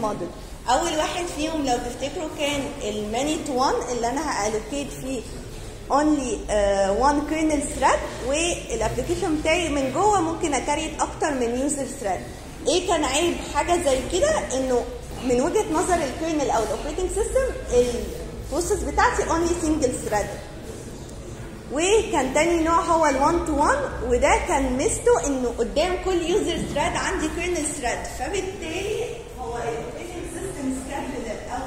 موديل اول واحد فيهم لو تفتكروا كان المانيت 1 اللي انا هالوكيت فيه only uh, one kernel thread والابلكيشن بتاعي من جوه ممكن اكريت اكتر من يوزر ثريد ايه كان عيب حاجه زي كده انه من وجهه نظر الكيرنل او الاوبريتنج سيستم البروسيس بتاعتي only single thread وكان تاني نوع هو ال1 تو 1 وده كان ميزته انه قدام كل يوزر ثريد عندي كيرنل ثريد فبالتالي هو الاوبريتنج سيستم سكادولر او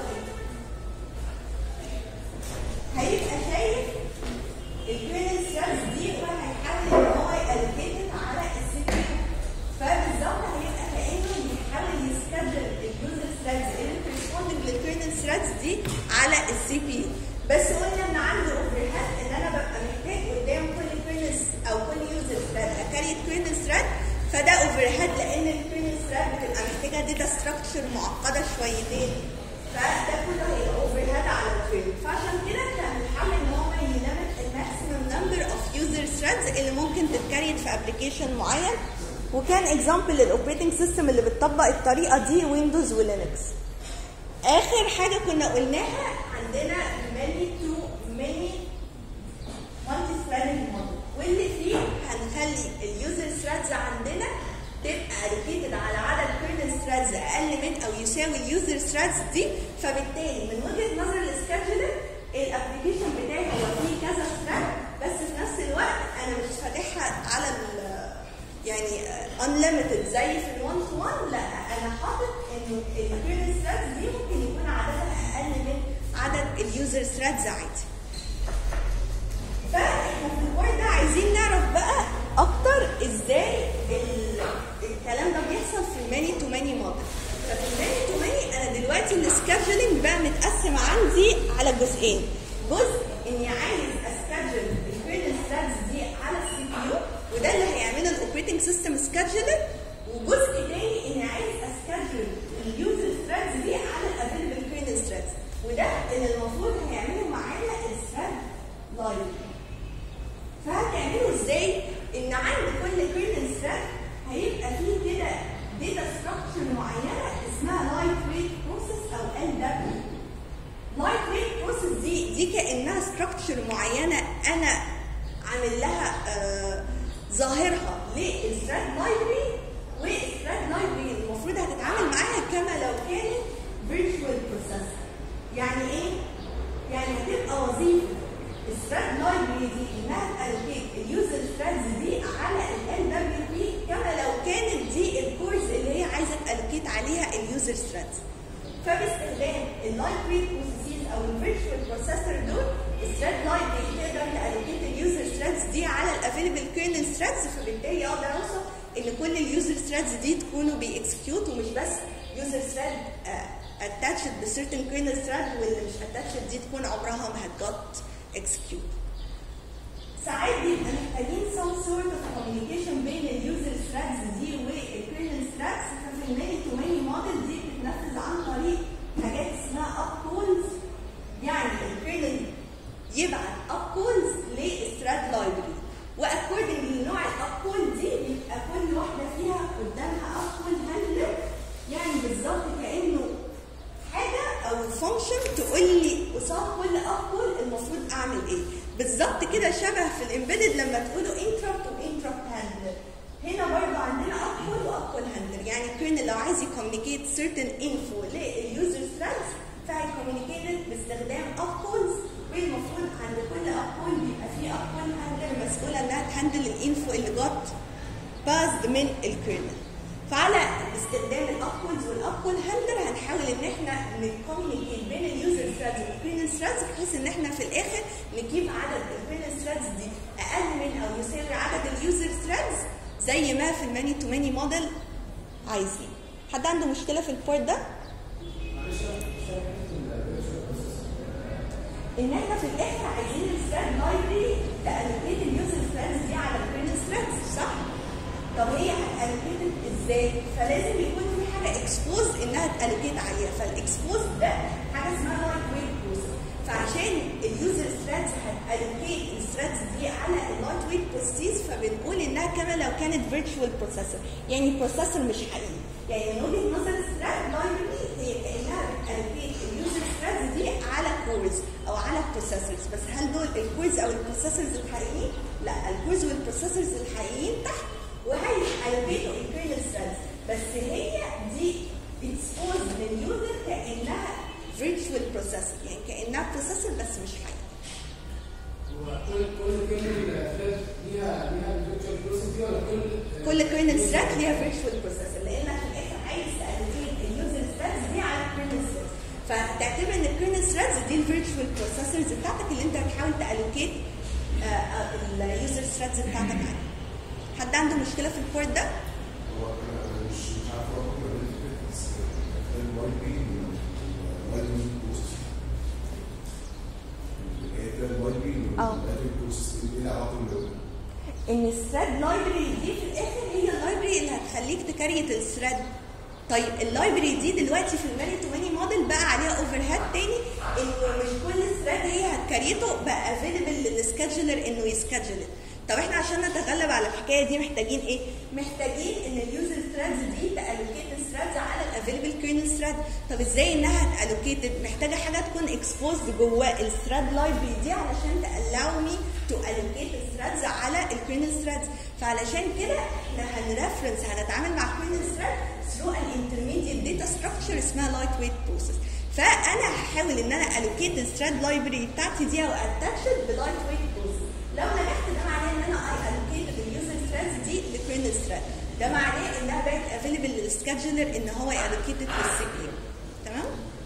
هيبقى شايف الكيرنل ثريدز دي وهيحاول ان هو يالوكيت على السي بي يو فبالظبط هيبقى كانه بيحاول يسكادول اليوزر ثريدز اللي بتريسبوندنج للكيرنل ثريدز دي على السي بي يو بس قلنا ان عندي اوفر ان انا ببقى محتاج قدام كل كيرنل او كل يوزر ثريد اكريت كيرنل ثريد فده اوفر هيد لان الكيرنل ثريد بتبقى محتاجه داتا ستراكشر معقده شويتين فده كله هيبقى اوفر هيد على الكيرنل فعشان كده كان الحل ان هو يلمت الماكسيمم نمبر اوف يوزر ثريدز اللي ممكن تتكريت في ابلكيشن معين وكان اكزامبل للاوبريتنج سيستم اللي بتطبق الطريقه دي ويندوز ولينكس اخر حاجه كنا قلناها عندنا many to many multi threading model واللي فيه هنخلي اليوزر ثريدز عندنا تبقى allocated على عدد كيرنل ثريدز اقل من او يساوي اليوزر ثريدز دي فبالتالي من وجهه نظر السكادجولر الابلكيشن بتاعي هو فيه كذا ثريد بس في نفس الوقت انا مش فاتحها على ال يعني unlimited زي في ال 1 to 1 لا انا حاطط انه الكيرنل ثريدز دي ممكن يكون عددها اقل من عدد اليوزر ثريدز عادي. فاحنا في البوينت ده عايزين نعرف بقى اكتر ازاي الكلام ده بيحصل في الماني تو ماني موديل. ففي الماني تو ماني انا دلوقتي السكادجولينج بقى متقسم عندي على جزئين. جزء اني عايز اسكادجول الكيرنل ثريدز دي على السي بي يو وده اللي هيعمله الاوبريتنج سيستم سكادجولر وجزء تاني اني عايز اسكادجول اليوزر ثريدز دي على الافيلبل كيرنل ثريدز وده اللي المفروض هيعمله معانا الثريد لايبرري فهتعمله ازاي؟ ان عند كل كيرنل ثريد هيبقى فيه كده داتا ستراكشر معينه اسمها لايت ويت بروسيس او ال دبليو لايت ويت بروسيس دي دي كانها ستراكشر معينه انا عامل لها آه ظاهرها للثريد لايبرري والثريد لايبرري المفروض هتتعامل معاها كما لو كانت فيرتشوال بروسيسور يعني ايه؟ يعني هتبقى وظيفه الثريد لايبرري دي انها تالوكيت اليوزر ثريدز دي على ال دبليو بي كما لو كانت دي الكورس اللي هي عايزه تالوكيت عليها اليوزر ثريدز فباستخدام اللايبرري بروسيسز او الفيرتشوال بروسيسور دول الثريد لايبرري تقدر تالوكيت اليوزر ثريدز دي على الافيلبل كيرنل ثريدز فبالتالي اقدر اوصل ان كل اليوزر ثريدز دي تكونوا بيكسكيوت ومش بس يوزر ثريد اتاتشد بسيرتن كيرنل ثريد واللي مش اتاتشد دي تكون عمرها ما هتجت اكسكيوت ساعات بيبقى محتاجين some sort of communication بين اليوزر ثريدز دي والكيرنل ثريدز ففي الماني تو ماني موديل دي بتتنفذ عن طريق حاجات اسمها اب كولز يعني الكيرنل يبعت اب كولز للثريد لايبرري واكوردنج لنوع الاب كول دي بيبقى كل واحده فيها قدامها اب كول هاندلر يعني بالظبط كانه حاجه او فانكشن تقول لي قصاد كل اب كول المفروض اعمل ايه بالظبط كده شبه في الامبيدد لما تقولوا انتربت وانتربت هاندلر هنا برضه عندنا اب كول واب كول هاندلر يعني الكيرنل لو عايز يكوميونيكيت سيرتن انفو لليوزر ثريدز فهيكوميونيكيت باستخدام اب كولز والمفروض عند كل اب كول بيبقى فيه اب كول هاندلر مسؤوله انها تهندل الانفو اللي جت بازد من الكيرنل فعلى استخدام الاب كولز والاب كول هاندلر هنحاول ان احنا نكوميونيكيت بين اليوزر ثريدز والكيرنل ثريدز بحيث ان احنا في الاخر نجيب عدد الكيرنل ثريدز دي اقل من او يساوي عدد اليوزر ثريدز زي ما في الماني تو ماني موديل عايزين حد عنده مشكله في البورت ده؟ ان احنا في الاخر عايزين الثريد لايبرري تالوكيت اليوزر ثريدز دي على الكيرنل ثريدز صح؟ طب هي هتالوكيت ازاي؟ فلازم يكون في حاجه اكسبوز انها تالوكيت عليها فالاكسبوز ده حاجه اسمها لايت ويت بروسيس فعشان اليوزر ثريدز هتالوكيت الثريدز دي على اللايت ويت بروسيس فبنقول انها كما لو كانت فيرتشوال بروسيسور يعني بروسيسور مش حقيقي يعني من وجهه نظر الثريد لايبرري هي كانها بتالوكيت اليوزر ثريدز دي على كورز او على بروسيسورز بس هل دول الكورز او البروسيسورز الحقيقيين؟ لا الكورز والبروسيسورز الحقيقيين تحت وهي الوكيتوا الكيرنل ثريدز بس هي دي اكسبوز لليوزر كانها فيرتشوال بروسيسور يعني كانها بروسيسور بس مش حقيقي وكل كل كلمه ثريد ليها ليها الفيرتشوال بروسيس دي ولا كل كل كيرنل ثريد ليها فيرتشوال بروسيسور لانك في الاخر عايز تالوكيت اليوزر ثريدز دي على الكيرنل ثريدز فتعتبر ان الكيرنل ثريدز دي الفيرتشوال بروسيسورز بتاعتك اللي انت بتحاول تالوكيت اليوزر ثريدز بتاعتك عليها حد عنده مشكله في البورت ده؟ هو انا مش مش عارف هو ممكن يعمل ايه بس الواي بي الواي بي بوست هي الواي بي اه. الواي بوست ايه العلاقه بين ان الثريد لايبرري دي في الاخر هي اللايبرري اللي هتخليك تكريت الثريد طيب اللايبرري دي دلوقتي في الماني تو ماني موديل بقى عليها اوفر هيد تاني انه مش كل ثريد هي هتكريته بقى افيلبل للسكادجولر انه يسكادجول طب احنا عشان نتغلب على الحكايه دي محتاجين ايه؟ محتاجين ان اليوزر ثريدز دي تالوكيت الثريدز على الافيلبل كيرنل ثريد طب ازاي انها هتالوكيتد؟ محتاجه حاجه تكون اكسبوزد جوه الثريد لايبرري دي علشان تالاو مي تو الوكيت الثريدز على الكيرنل ثريدز فعلشان كده احنا هنرفرنس هنتعامل مع كيرنل ثريد ثرو ان انترميديت داتا ستراكشر اسمها لايت ويت بروسيس فانا هحاول ان انا الوكيت الثريد لايبرري بتاعتي دي او اتاتشد بلايت ويت بروسيس لو نجحت ده معناه ان انا اي الوكيت اليوزر ثريدز دي لكيرنل ثريد ده معناه انها بقت افيلبل للسكادجولر ان هو يالوكيت للسي بي يو تمام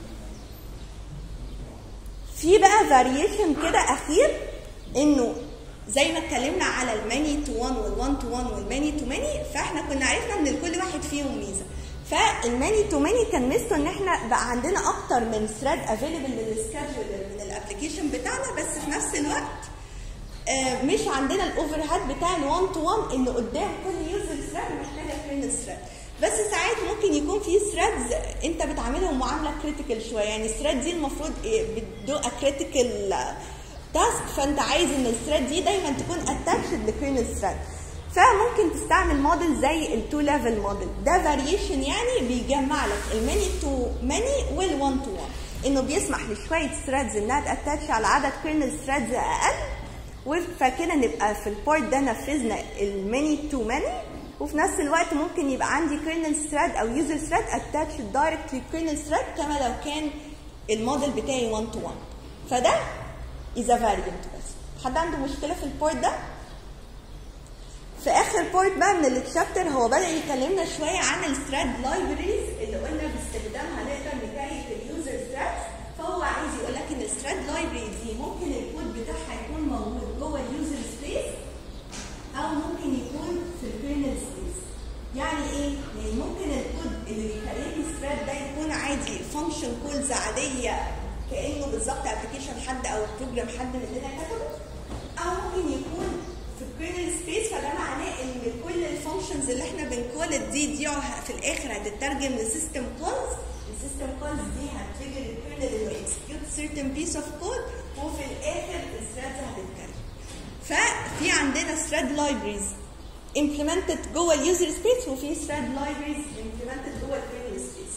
في بقى فاريشن كده اخير انه زي ما اتكلمنا على الماني تو 1 وال1 تو 1 والماني تو ماني فاحنا كنا عرفنا ان لكل واحد فيهم ميزه فالماني تو ماني كان ميزته ان احنا بقى عندنا اكتر من ثريد افيلبل للسكادجولر من الابلكيشن بتاعنا بس في نفس الوقت آه، مش عندنا الاوفر هيد بتاع ال1 تو 1 ان قدام كل يوزر ثريد محتاجه كيرنل ثريد بس ساعات ممكن يكون في ثريدز انت بتعاملهم معامله كريتيكال شويه يعني الثريد دي المفروض إيه، بتدوق كريتيكال تاسك فانت عايز ان الثريد دي دايما تكون اتاتشد لكيرنل ثريد فممكن تستعمل موديل زي التو ليفل موديل ده فاريشن يعني بيجمع لك الماني تو ماني وال1 تو 1 انه بيسمح لشويه ثريدز انها تاتاتش على عدد كيرنل ثريدز اقل فكده نبقى في البورت ده نفذنا الماني تو ماني وفي نفس الوقت ممكن يبقى عندي كيرنل ثريد او يوزر ثريد اتاتش دايركت للكيرنل ثريد كما لو كان الموديل بتاعي 1 تو 1 فده از فاريانت بس حد عنده مشكله في البورت ده في اخر بورت بقى من التشابتر هو بدا يكلمنا شويه عن الثريد لايبريز اللي قلنا باستخدامها نقدر نكريت اليوزر ثريدز فهو عايز يقول لك ان الثريد لايبرري دي ممكن الكود بتاعها يكون موجود جوه اليوزر سبيس او ممكن يكون في الكيرنل سبيس يعني ايه؟ يعني ممكن الكود اللي بيكريت الثريد ده يكون عادي فانكشن كولز عاديه كانه بالظبط ابلكيشن حد او بروجرام حد مننا كتبه او ممكن يكون في الكيرنل سبيس فده معناه ان كل الفانكشنز اللي احنا بنكول دي دي في الاخر هتترجم لسيستم كولز السيستم كولز دي هتريجر الكيرنل انه اكسكيوت certain piece of code وفي الاخر الثريدز هتتكرر ففي عندنا thread libraries implemented جوه اليوزر سبيس وفي thread libraries implemented جوه الكيرنل سبيس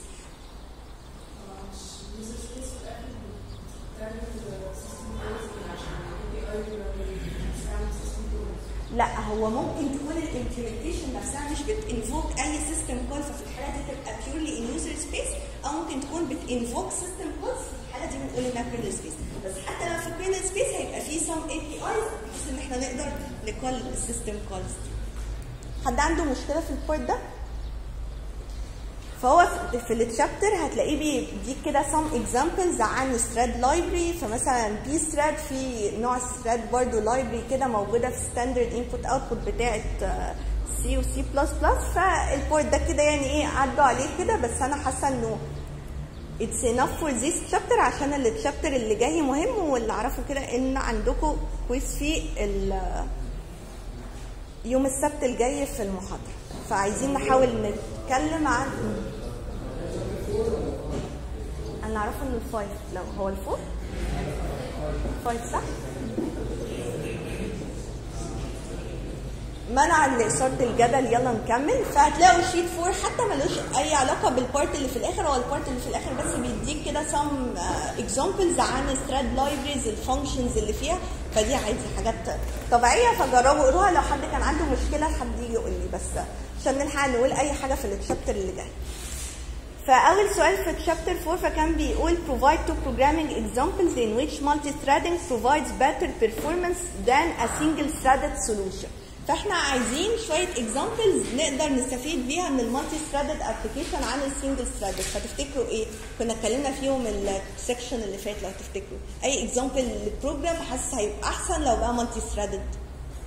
لا هو ممكن تكون الامبلمنتيشن نفسها مش بتنفوك اي سيستم كول ففي الحاله دي تبقى بيورلي ان يوزر سبيس او ممكن تكون بتنفوك سيستم كولز في الحاله دي بنقول انها كيرنل سبيس بس حتى لو في كيرنل سبيس هيبقى في سم اي بي ايز بحيث ان احنا نقدر نكول السيستم كولز دي حد عنده مشكله في البورت ده؟ فهو في- في التشابتر هتلاقيه بيديك كده some examples عن الثريد لايبرري فمثلا بي ثريد في نوع ثريد برضه لايبرري كده موجوده في ستاندرد انبوت اوتبوت بتاعه سي وسي بلس بلس فالبورت ده كده يعني ايه عدوا عليه كده بس انا حاسه انه اتس enough for this chapter عشان التشابتر اللي جاي مهم واللي اعرفه كده ان عندكم كويس في ال- يوم السبت الجاي في المحاضرة فعايزين نحاول نتكلم عن انا اعرفه انه الفايف لو هو الفور 5 صح منع لإثارة الجدل يلا نكمل فهتلاقوا شيت 4 حتى ملوش أي علاقة بالبارت اللي في الآخر هو البارت اللي في الآخر بس بيديك كده some uh, examples عن الثريد libraries الفانكشنز اللي فيها فدي عادي حاجات طبيعية فجربوا قروها لو حد كان عنده مشكلة حد يجي يقول لي بس عشان نلحق نقول أي حاجة في الشابتر اللي جاي فأول سؤال في chapter 4 فكان بيقول provide two programming examples in which multi-threading provides better performance than a single threaded solution. فاحنا عايزين شوية examples نقدر نستفيد بيها من المالتي threaded application عن السنجل threaded فتفتكروا ايه؟ كنا اتكلمنا فيهم السكشن اللي فات لو تفتكروا. أي example للبروجرام حاسس هيبقى أحسن لو بقى مالتي threaded.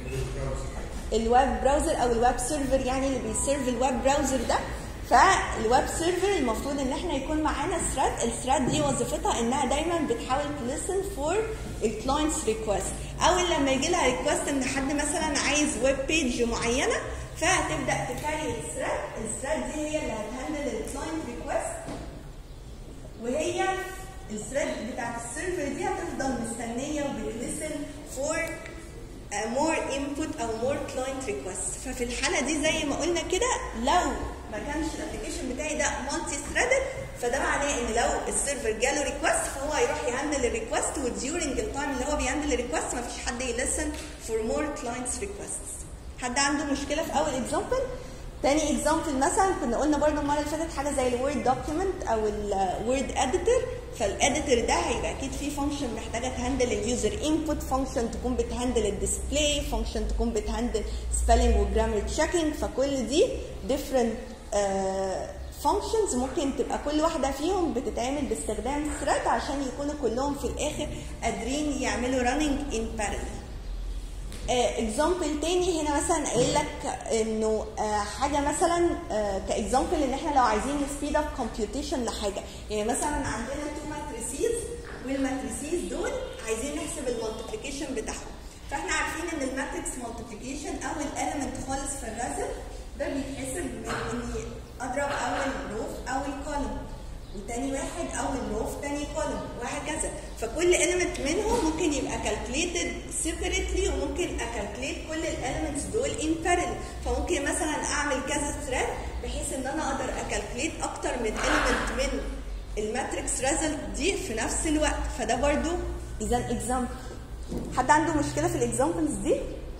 الويب براوزر او الويب سيرفر يعني اللي بيسيرف الويب براوزر ده فالويب سيرفر المفروض ان احنا يكون معانا ثريد الثريد دي وظيفتها انها دايما بتحاول تلسن فور الكلاينتس ريكوست او لما يجي لها ريكوست ان حد مثلا عايز ويب بيج معينه فهتبدا تكاري الثريد الثريد دي هي اللي هتهندل الكلاينت ريكوست وهي الثريد بتاعت السيرفر دي هتفضل مستنيه وبتلسن فور مور انبوت او مور كلاينت ريكوست ففي الحاله دي زي ما قلنا كده لو ما كانش الابلكيشن بتاعي ده مالتي ثريدد فده معناه ان لو السيرفر جاله ريكوست فهو هيروح يهندل الريكوست وديورنج التايم اللي هو بيهندل الريكوست ما فيش حد يلسن فور مور كلاينتس ريكوستس حد عنده مشكله في اول اكزامبل تاني اكزامبل مثلا كنا قلنا برضه المره اللي فاتت حاجه زي الوورد دوكيمنت او الوورد اديتور فالاديتور ده هيبقى اكيد فيه فانكشن محتاجه تهندل اليوزر انبوت فانكشن تكون بتهندل الديسبلاي فانكشن تكون بتهندل سبيلنج وجرامر تشيكينج فكل دي different فانكشنز ممكن تبقى كل واحده فيهم بتتعمل باستخدام ثريد عشان يكونوا كلهم في الاخر قادرين يعملوا running in parallel اكزامبل تاني هنا مثلا قايل لك انه آه، حاجه مثلا كاكزامبل ان احنا لو عايزين نسبيد اب كومبيوتيشن لحاجه يعني مثلا عندنا تو ماتريسيز والماتريسيز دول عايزين نحسب المالتيبليكيشن بتاعهم فاحنا عارفين ان الماتريكس مالتيبليكيشن اول اليمنت خالص في الرسم ده بيتحسب من اني اضرب اول روف اول كولوم وتاني واحد اول روف تاني كولوم وهكذا فكل element منهم ممكن يبقى calculated separately وممكن اكالكليت كل الاليمنتس دول in parallel فممكن مثلا اعمل كذا thread بحيث ان انا اقدر اكالكليت اكتر من element من الماتريكس ريزلت دي في نفس الوقت فده برضو اذا اكزامبل حد عنده مشكله في الاكزامبلز دي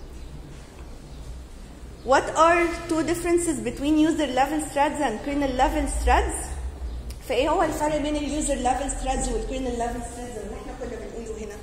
What are two differences between user level threads and kernel level threads? فايه هو الفرق بين اليوزر ليفل ثريدز والكيرنل ليفل ثريدز اللي احنا كنا بنقوله هنا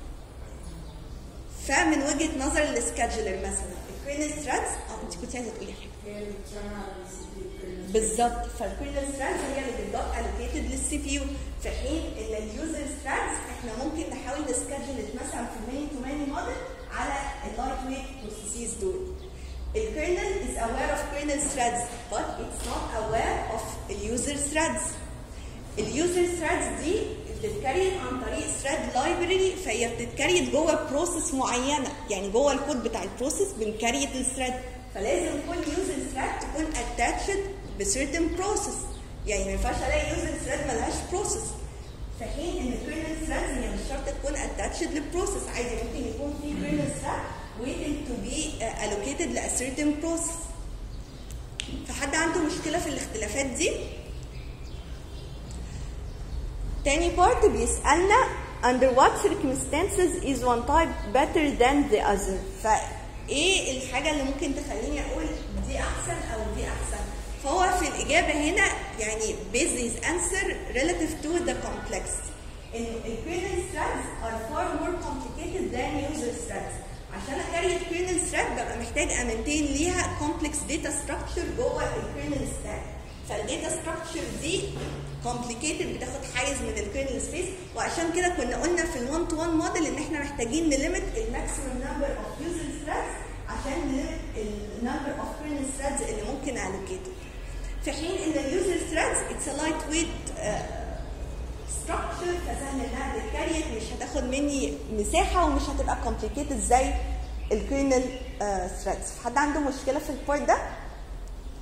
فمن وجهه نظر السكادجولر مثلا الكيرنل ثريدز اه انت كنت عايزه تقولي حاجه هي اللي بتشتغل على السي بي يو بالظبط فالكيرنل ثريدز هي اللي بتبقى الوكيتد للسي بي يو في حين ان اليوزر ثريدز احنا ممكن نحاول نسكادجول مثلا في الماني تو ماني موديل على اللايت ويت بروسيسز دول الكيرنل is aware of kernel threads but it's not aware of اليوزر threads اليوزر ثريدز دي بتتكريت عن طريق ثريد لايبرري فهي بتتكريت جوه بروسيس معينه يعني جوه الكود بتاع البروسيس بنكريت الثريد فلازم كل يوزر ثريد تكون اتاتشد بسيرتن بروسيس يعني ما ينفعش الاقي يوزر ثريد ملهاش بروسيس في حين ان الكيرنل ثريدز هي مش شرط تكون اتاتشد للبروسيس عادي ممكن يكون في كيرنل ثريد waiting to be uh, allocated ل a certain process فحد عنده مشكله في الاختلافات دي؟ تاني بارت بيسألنا under what circumstances is one type better than the other فايه الحاجة اللي ممكن تخليني اقول دي احسن او دي احسن فهو في الاجابة هنا يعني base his answer relative to the complexity ان الكيرنل threads are far more complicated than user threads عشان اكريت كيرنل thread ببقى محتاج امنتين ليها complex data structure جوه الكيرنل stack فالداتا ستراكشر دي complicated بتاخد حيز من الكيرنل سبيس وعشان كده كنا قلنا في ال 1 to 1 موديل ان احنا محتاجين نليمت الماكسيمم نمبر اوف يوزر ثريدز عشان نليمت النمبر اوف كيرنل ثريدز اللي ممكن الوكيته في حين ان اليوزر ثريدز اتس ا لايت ويت ستراكشر فسهل انها تتكريت مش هتاخد مني مساحه ومش هتبقى complicated زي الكيرنل ثريدز حد عنده مشكله في البارت ده؟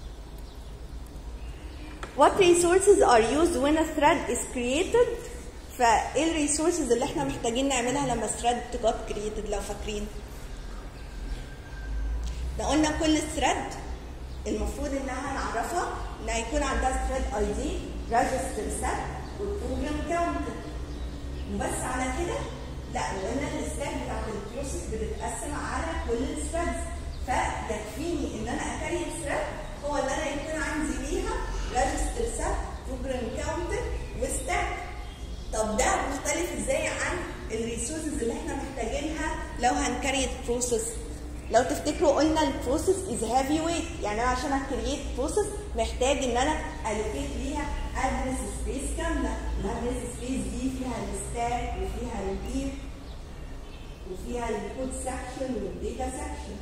What resources are used when a thread is created فايه الريسورسز اللي احنا محتاجين نعملها لما ثريد جت كرييتد لو فاكرين ده قلنا كل ثريد المفروض انها نعرفها انها يكون عندها ثريد اي دي ريجستر سيت والبروجرام كاونتر وبس على كده لا وقلنا الستاك بتاعت البروسيس بتتقسم على كل الثريدز فيكفيني ان انا اكريت ثريد هو ان انا يكون عندي ليها ريجستر سيت بروجرام كاونتر وستاك طب ده مختلف ازاي عن الريسورسز اللي احنا محتاجينها لو هنكريت بروسيس لو تفتكروا قلنا البروسيس از هافي ويت يعني انا عشان اكريت بروسيس محتاج ان انا الوكيت ليها ادرس سبيس كامله الادرس سبيس دي فيها الستاك وفيها الهيب وفيها الكود سكشن والداتا سكشن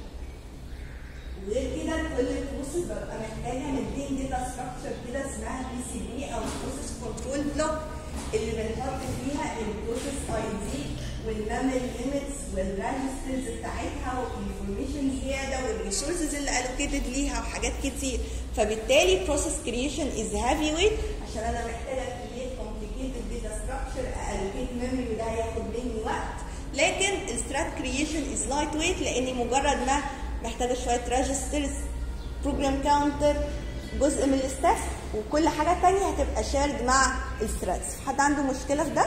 وغير كده كل بروسيس ببقى محتاجه مدين داتا ستراكشر كده اسمها بي سي بي او بروسيس كنترول بلوك اللي بنحط فيها البروسيس اي دي والميموري ليميتس والريجسترز بتاعتها والانفورميشن زياده والريسورسز اللي الوكيتد ليها وحاجات كتير فبالتالي بروسيس كريشن از هافي ويت عشان انا محتاجه كريت كومبليكيتد داتا ستراكشر الوكيت ميموري وده هياخد مني وقت لكن السترات كريشن از لايت ويت لاني مجرد ما محتاجه شويه ريجسترز بروجرام كاونتر جزء من الستاف وكل حاجه تانية هتبقى شارد مع الثريدز حد عنده مشكله في ده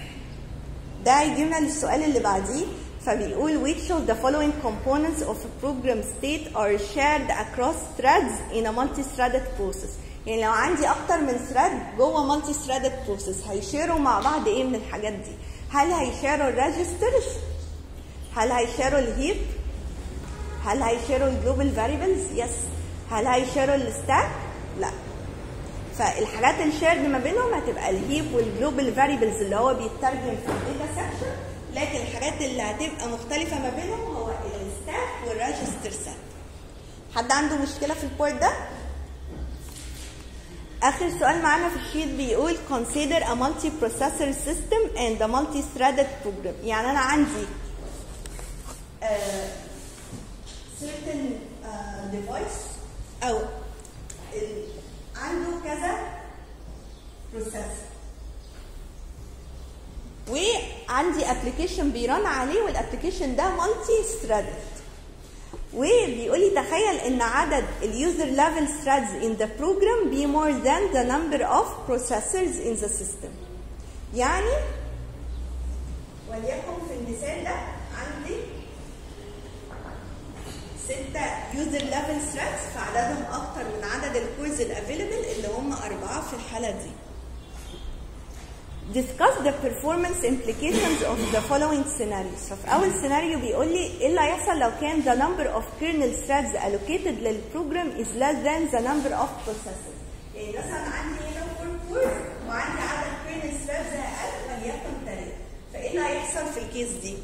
ده يجيبنا للسؤال اللي بعديه فبيقول which of the following components of a program state are shared across threads in a multi-threaded process يعني لو عندي اكتر من thread جوه multi-threaded process هيشيروا مع بعض ايه من الحاجات دي هل هيشيروا الريجسترز هل هيشيروا الهيب هل هيشيروا الجلوبال فاريبلز يس هل هيشيروا الستاك لا فالحاجات الشيرد ما بينهم هتبقى الهيب والجلوبال فاريبلز اللي هو بيترجم في الداتا سكشن لكن الحاجات اللي هتبقى مختلفة ما بينهم هو الستاك والريجستر سيت حد عنده مشكلة في البورت ده؟ آخر سؤال معانا في الشيت بيقول consider a multi-processor system and a multi-threaded program يعني أنا عندي uh, certain uh, device أو ال- عنده كذا بروسيسور وعندي ابلكيشن بيرن عليه والابلكيشن ده مالتي ثريدد وبيقول لي تخيل ان عدد اليوزر ليفل ثريدز in the program be more than the number of processors in the system يعني وليكن في المثال ده عندي ستة يوزر ليفل ثريدز فعددهم أكتر من عدد الكورز الافيلبل اللي هم أربعة في الحالة دي. Discuss the performance implications of the following scenarios. ففي أول سيناريو بيقول لي إيه اللي هيحصل لو كان the number of kernel threads allocated للبروجرام is less than the number of processors. يعني مثلا عندي هنا 4 كورز وعندي عدد kernel threads أقل وليكن 3. فإيه اللي هيحصل في الكيس دي؟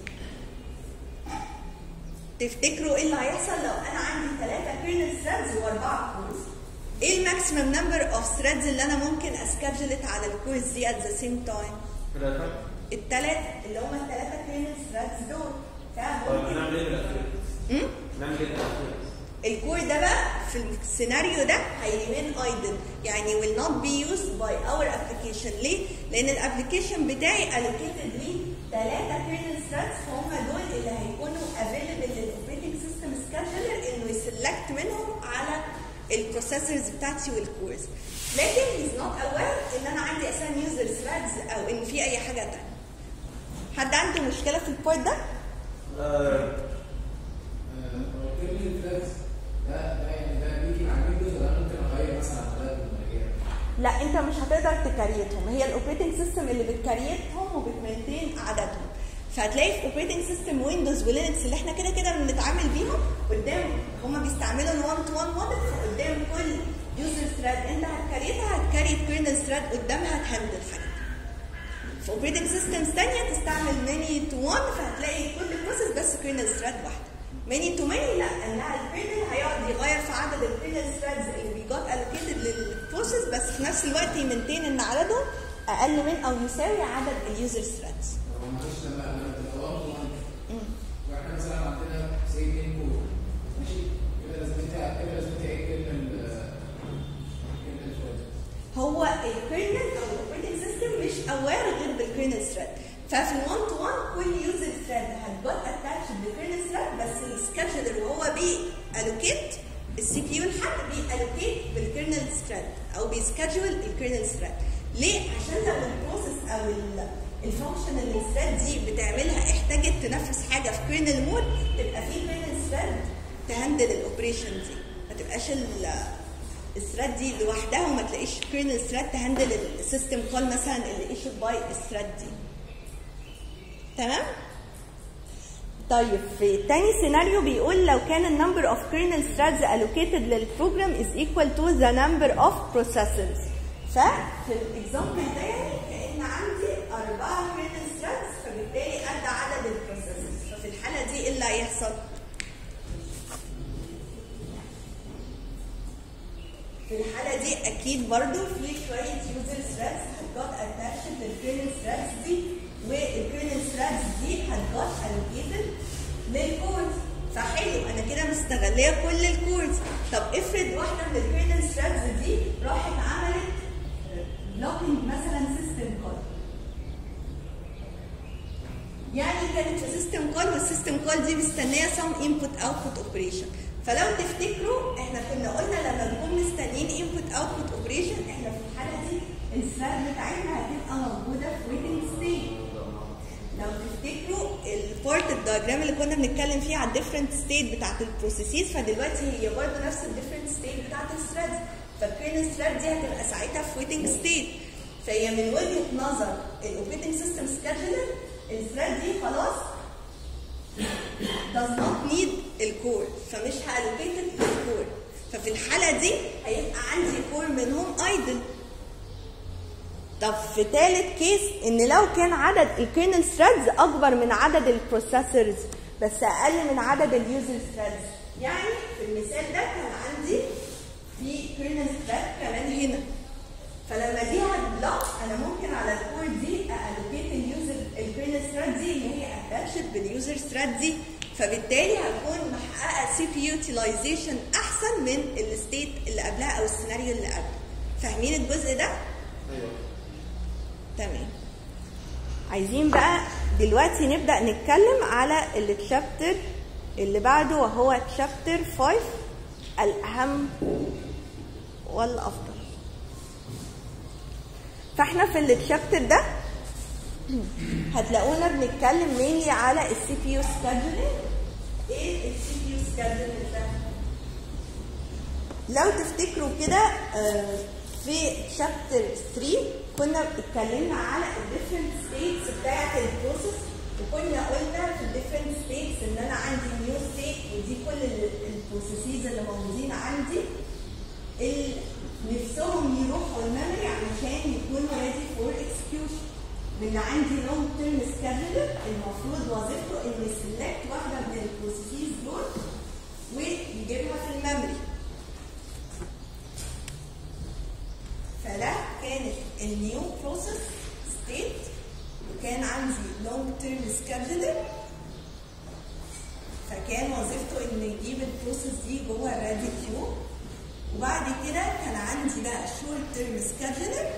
تفتكروا ايه اللي هيحصل لو انا عندي ثلاثة كيرنل ثريدز واربعة كورز؟ ايه الماكسيمم نمبر اوف ثريدز اللي انا ممكن اسكادجلت على الكورز دي ات ذا سيم تايم؟ ثلاثة الثلاثة اللي هم الثلاثة كيرنل ثريدز دول طيب فممكن نعمل ايه بالأخير؟ مم؟ نعمل ايه بالأخير؟ الكور ده بقى في السيناريو ده هيريمين ايدل يعني will not be used by our application ليه؟ لأن الابلكيشن بتاعي allocated ليه ثلاثة kernel threads فهم دول اللي هيكونوا available للاوبريتنج سيستم سكادجولر انه يسلكت منهم على البروسيسورز بتاعتي والكورز لكن he's not aware ان انا عندي اساسا user threads او ان في اي حاجة تانية حد عنده مشكلة في البورت ده؟ آه، هو الكيرنل ثريدز ده ده يعني ده بيجي على ويندوز ولا أنا ممكن اغير مثلا عدد المراجعات لا انت مش هتقدر تكريتهم هي الاوبريتنج سيستم اللي بتكريتهم وبتمنتين عددهم فهتلاقي في اوبريتنج سيستم ويندوز ولينكس اللي احنا كده كده بنتعامل بيهم قدام هما بيستعملوا ال 1 تو 1 موديل فقدام كل يوزر ثريد انت هتكريتها هتكريت كيرنل ثريد قدامها تهندل حاجه في اوبريتنج سيستمز ثانيه تستعمل ماني تو 1 فهتلاقي كل بروسيس بس كيرنل ثريد واحده ماني تو ماني لا انها الكيرنل هيقعد يغير في عدد الكيرنل ثريدز اللي بيجات الوكيتد للبروسيس بس في نفس الوقت يمنتين ان عددهم اقل من او يساوي عدد اليوزر ثريدز هو معلش لما لما تبقى 1 تو 1 واحنا مثلا عندنا سي 2 كور ماشي كده لازمتها كده لازمتها ايه كيرنل كيرنل ثريدز هو الكيرنل او الاوبريتنج سيستم مش اوير غير بالكيرنل للكيرنل ثريد ففي ال 1 تو 1 كل يوزر ثريد هتجوت اتاتش للكيرنل ثريد بس السكادجولر وهو بي الوكيت السي بي يو الحد بي الوكيت بالكيرنل ثريد او بيسكادجول الكيرنل ثريد ليه؟ عشان لو البروسيس او ال- الفانكشن اللي الثريد دي بتعملها احتاجت تنفذ حاجه في كيرنل مود تبقى في كيرنل ثريد تهندل الاوبريشن دي ما تبقاش ال- الثريد دي لوحدها وما تلاقيش كيرنل ثريد تهندل السيستم كول مثلا اللي ايشود باي الثريد دي تمام طيب في تاني سيناريو بيقول لو كان النمبر اوف kernel threads allocated للبروجرام is equal to the number of processors ففي الاكزامبل ده يعني كان عندي أربعة kernel threads فبالتالي قد عدد البروسيسورز ففي الحالة دي ايه اللي هيحصل؟ في الحالة دي أكيد برضو في شوية يوزر ثريدز هتجوت اتاشد للكيرنل ثريدز دي والكيرنل ثريدز دي هتجوت allocated للكورز فحلو أنا كده مستغلية كل الكورز طب افرض واحدة من الكيرنل ثريدز دي راحت عملت بلوكينج مثلا سيستم كول يعني كانت في سيستم كول والسيستم كول دي مستنيه سم انبوت اوتبوت اوبريشن فلو تفتكروا احنا كنا قلنا لما نكون مستنيين انبوت اوتبوت اوبريشن احنا في الحاله دي الثريد بتاعتنا هتبقى موجوده في ويتنج ستيت لو تفتكروا البورت الدايجرام اللي كنا بنتكلم فيه على الديفرنت ستيت بتاعت البروسيسز فدلوقتي هي برضه نفس الديفرنت ستيت بتاعت الثريد فالكيرنل ثريد دي هتبقى ساعتها في ويتنج ستيت فهي من وجهه نظر الاوبريتنج سيستم سكادجولر الثريد دي خلاص does not need الكور فمش هالوكيتد للكور ففي الحالة دي هيبقى عندي كور منهم ايدل طب في ثالث كيس ان لو كان عدد الكيرنل ثريدز اكبر من عدد البروسيسورز بس اقل من عدد اليوزر ثريدز يعني في المثال ده كان عندي في كيرنل ثريد كمان هنا فلما دي هتبلوك انا ممكن على الكور دي الوكيت اليوزر الكيرنل ثريد دي اللي هي اتاتشد باليوزر ثريد دي فبالتالي هكون محققه سي بي يوتيلايزيشن احسن من الستيت اللي قبلها او السيناريو اللي قبله فاهمين الجزء ده؟ ايوه تمام عايزين بقى دلوقتي نبدأ نتكلم على التشابتر اللي بعده وهو تشابتر 5 الأهم والأفضل فاحنا في التشابتر ده هتلاقونا بنتكلم مينلي على السي بي يو سكادجولينج ايه السي بي يو سكادجولينج ده؟ لو تفتكروا كده آه، في شابتر 3 كنا اتكلمنا على الديفرنت ستيتس بتاعت البروسيس وكنا قلنا في الديفرنت ستيتس ان انا عندي نيو ستيت ودي كل البروسيسز اللي موجودين عندي اللي نفسهم يروحوا الميموري علشان يكونوا ريدي فور اكسكيوشن من عندي لونج تيرم سكادولر المفروض وظيفته انه يسلكت واحده من البروسيسز دول ويجيبها في الميموري فده كانت النيو بروسيس ستيت وكان عندي لونج تيرم سكادولر فكان وظيفته انه يجيب البروسيس دي جوه الرادي كيو وبعد كده كان عندي بقى شورت تيرم سكادولر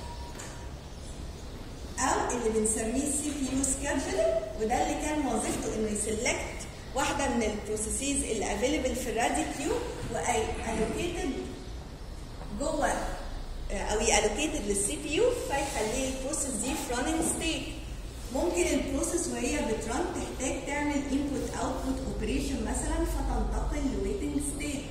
او اللي بنسميه سي بي يو سكادولر وده اللي كان وظيفته انه يسلكت واحده من البروسيسز اللي افيلبل في الرادي كيو واي الوكيتد جوه او يالوكيتد للسي بي يو فيخلي البروسيس دي في راننج ستيت ممكن البروسيس وهي بترن تحتاج تعمل انبوت اوتبوت اوبريشن مثلا فتنتقل لويتنج ستيت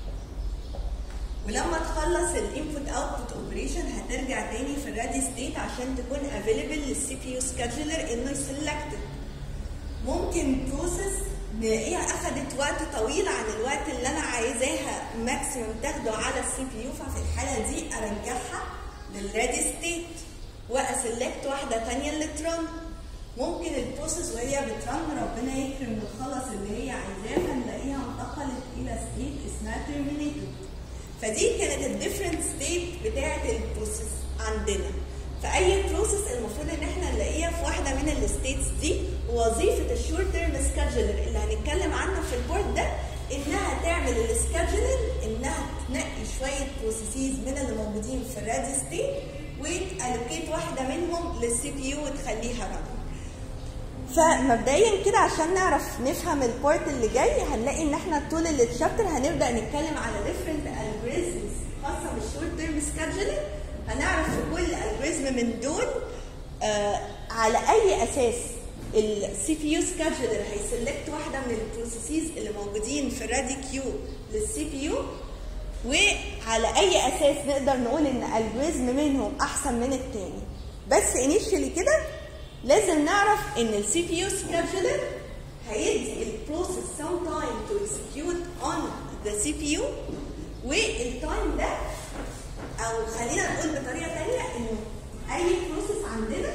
ولما تخلص الانبوت اوتبوت اوبريشن هترجع تاني في الرادي ستيت عشان تكون افيلبل للسي بي يو سكادجولر انه يسلكتد ممكن بروسيس نلاقيها اخذت وقت طويل عن الوقت اللي انا عايزاها ماكسيمم تاخده على السي بي يو ففي الحاله دي ارجعها للريدي ستيت واسلكت واحده ثانيه اللي ترن ممكن البروسيس وهي بترن ربنا يكرم وتخلص اللي هي عايزاه فنلاقيها انتقلت الى ستيت اسمها terminated فدي كانت الديفرنت ستيت بتاعه البروسيس عندنا فاي بروسيس المفروض ان احنا نلاقيها في واحده من الستيتس دي ووظيفه الشورت تيرم سكادجولر اللي هنتكلم عنه في البورد ده انها تعمل السكادجولر انها تنقي شويه بروسيسز من اللي موجودين في الرادي ستيت وتالوكيت واحده منهم للسي بي يو وتخليها رن فمبدئيا كده عشان نعرف نفهم البارت اللي جاي هنلاقي ان احنا طول الشابتر هنبدا نتكلم على different algorithms خاصه بالشورت تيرم سكادجولينج هنعرف في كل الجوريزم من دول آه على اي اساس السي بي يو سكادجولر هيسلكت واحده من البروسيسز اللي موجودين في الرادي كيو للسي بي يو وعلى اي اساس نقدر نقول ان الجوريزم منهم احسن من التاني بس انيشلي كده لازم نعرف ان السي بي يو سكادجولر هيدي البروسيس some time to execute on the CPU والتايم ده او خلينا نقول بطريقه ثانيه انه اي بروسيس عندنا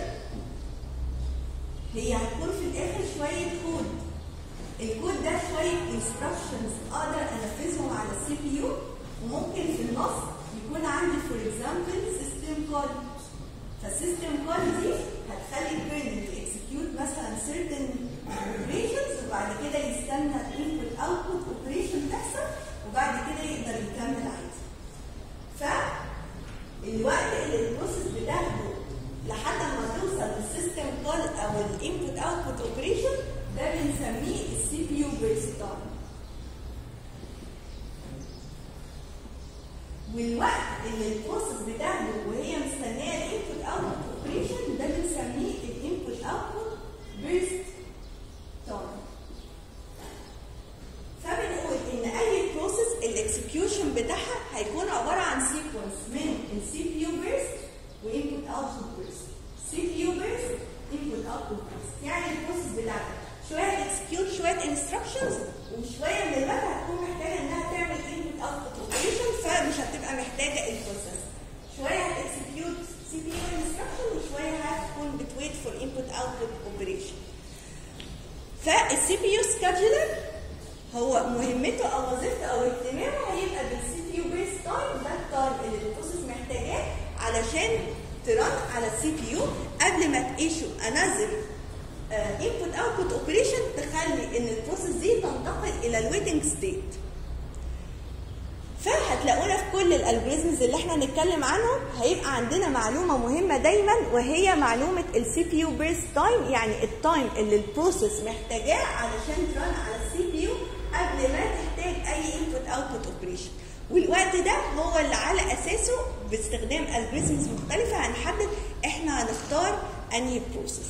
هي هتكون في الاخر شويه كود الكود ده شويه انستراكشنز اقدر انفذهم على السي بي يو وممكن في النص يكون عندي فور اكزامبل سيستم كول فالسيستم كول دي هتخلي الكيرنل اكسكيوت مثلا certain operations وبعد كده يستنى الانبوت اوتبوت اوبريشن تحصل وبعد كده يقدر يكمل عادي فالوقت اللي البروسيس بتاخده لحد ما توصل للسيستم كول او الانبوت اوتبوت اوبريشن ده بنسميه السي بي يو بيرست تايم والوقت اللي البروسيس بتاخده وهي مستنيه الانبوت اوتبوت اوبريشن ده بنسميه الانبوت اوتبوت بيرست تايم فبنقول ان اي بروسيس الاكسكيوشن بتاعها هيكون عباره عن سيكونس من السي بي يو بيرست وانبوت اوتبوت بيرست سي بي يو بيرست انبوت اوتبوت بيرست يعني البروسيس بتاعتك شويه هتكسكيوت شويه انستراكشنز وشويه من الوقت هتكون محتاجه انها تعمل انبوت اوتبوت اوبريشن فمش هتبقى محتاجه البروسيس شويه هتكسكيوت سي بي يو انستراكشن وشويه هتكون بتويت فور انبوت اوتبوت اوبريشن فالسي بي يو سكادجولر هو مهمته او وظيفته او اهتمامه هيبقى بالسي بي يو بيس تايم ده التايم اللي البروسيس محتاجاه علشان ترن على السي بي يو قبل ما تقيشوا انذر انبوت اوتبوت اوبريشن تخلي ان البروسيس دي تنتقل الى الويتنج ستيت فهتلاقونا في كل الالجوريزمز اللي احنا هنتكلم عنهم هيبقى عندنا معلومه مهمه دايما وهي معلومه السي بي يو بيرست تايم يعني التايم اللي البروسيس محتاجاه علشان ترن على السي بي يو قبل ما تحتاج اي انبوت اوتبوت اوبريشن والوقت ده هو اللي على اساسه باستخدام الجوريزمز مختلفه هنحدد احنا هنختار انهي بروسيس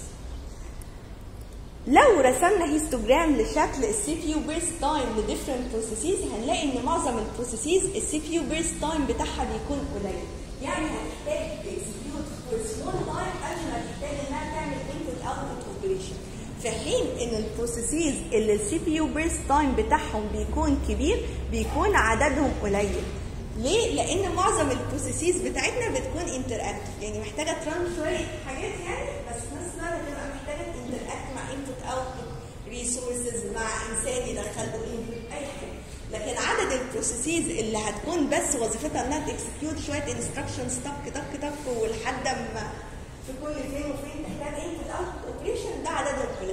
لو رسمنا هيستوجرام لشكل السي بي يو بيرست تايم لديفرنت بروسيسز هنلاقي ان معظم البروسيسز السي بي يو بيرست تايم بتاعها بيكون قليل يعني هتحتاج اكسكيوت فور سمول تايم قبل ما تحتاج انها تعمل انبوت اوتبوت اوبريشن في حين ان البروسيسز اللي السي بي يو بيرست تايم بتاعهم بيكون كبير بيكون عددهم قليل ليه؟ لأن معظم البروسيسز بتاعتنا بتكون انتراكتيف يعني محتاجة تران شوية حاجات يعني بس في نفس الوقت هتبقى محتاجة انتراكت مع انبوت اوتبوت ريسورسز مع انسان يدخل له انبوت اي حاجة لكن عدد البروسيسز اللي هتكون بس وظيفتها انها تكسكيوت شوية انستراكشنز تك تك تك ولحد ما في كل فين وفين تحتاج انبوت اوتبوت اوبريشن ده عددهم قليل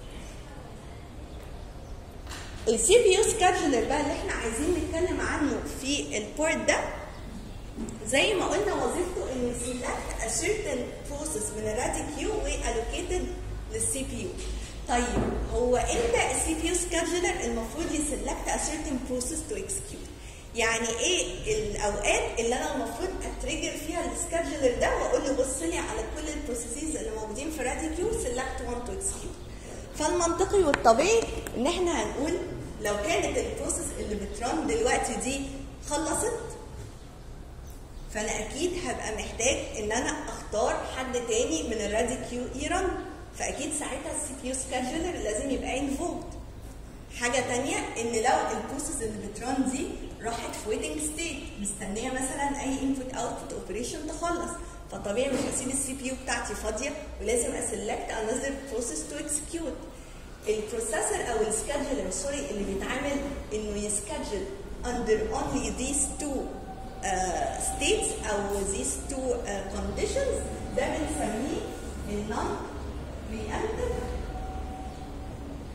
السي بي يو سكادجولر بقى اللي احنا عايزين نتكلم عنه في البورت ده زي ما قلنا وظيفته انه يسلكت a certain process من الرادي كيو والوكيتد للسي بي يو طيب هو امتى السي بي يو سكادجولر المفروض يسلكت a certain process to execute يعني ايه الاوقات اللي انا المفروض اتريجر فيها السكادجولر ده واقول له بص لي على كل البروسيسز اللي موجودين في رادي كيو سيلكت وان تو اكسكيوت فالمنطقي والطبيعي ان احنا هنقول لو كانت البروسيس اللي بترن دلوقتي دي خلصت فانا اكيد هبقى محتاج ان انا اختار حد تاني من الرادي كيو يرن فاكيد ساعتها السي بي يو سكادجولر لازم يبقى انفولد حاجة تانية ان لو البروسيس اللي بترن دي راحت في ويتنج ستيت مستنية مثلا اي انبوت اوتبوت اوبريشن تخلص فطبيعي مش هسيب السي بي يو بتاعتي فاضية ولازم اسلكت انذر بروسيس تو اكسكيوت البروسيسور او السكادجولر سوري اللي بيتعامل انه يسكادجل under only these two uh, states او these two uh, conditions ده بنسميه النون preemptive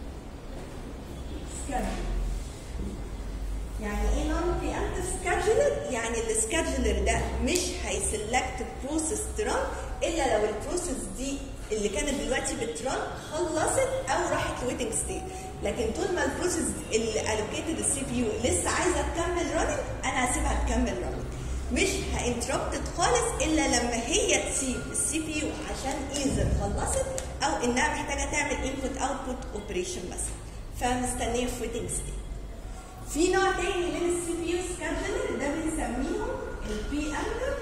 schedule يعني ايه non preemptive schedule يعني السكادجولر ده مش هيسلكت بروسيس تران الا لو البروسيس دي اللي كانت دلوقتي بتران خلصت او راحت لويتنج ستيت لكن طول ما البروسيس اللي الوكيتد السي بي يو لسه عايزه تكمل راننج انا هسيبها تكمل راننج مش هانتربتد خالص الا لما هي تسيب السي بي يو عشان ايزر خلصت او انها محتاجه تعمل انبوت اوتبوت اوبريشن مثلا فمستنيه في ويتنج ستيت في نوع تاني من السي بي يو سكادجولر ده بنسميهم البي امبر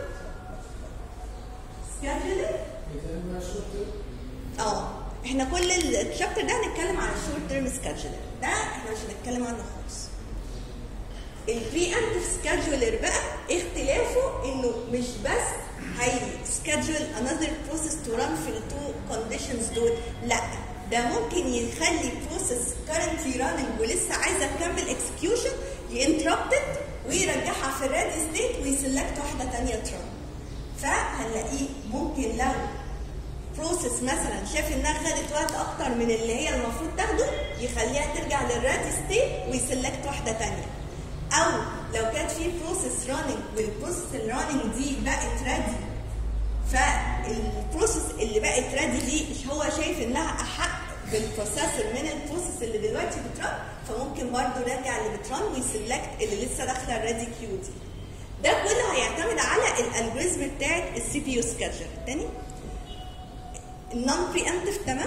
سكادجولر بيتم شورت اه احنا كل الشابتر ده هنتكلم عن الشورت تيرم سكادجولر ده احنا مش هنتكلم عنه خالص البري امبتيف سكادجولر بقى اختلافه انه مش بس هي سكادجول انذر بروسيس تو ران في التو كونديشنز دول لا ده ممكن يخلي بروسيس كارنتلي راننج ولسه عايزه تكمل اكسكيوشن ينتربتد ويرجعها في الريدي ستيت ويسلكت واحده ثانيه تران فهنلاقيه ممكن لو بروسيس مثلا شاف انها خدت وقت اكتر من اللي هي المفروض تاخده يخليها ترجع للريدي ستيت ويسلكت واحده ثانيه او لو كانت في بروسيس راننج والبروسيس الراننج دي بقت ريدي فالبروسيس اللي بقت ريدي دي هو شايف انها احق بالبروسيسور من البروسيس اللي دلوقتي بترن فممكن برضه يرجع اللي بترن ويسلكت اللي لسه داخله الريدي كيو دي ده كله هيعتمد على الالجوريزم بتاعت السي بي يو سكادجر تاني النون بري امتيف تمام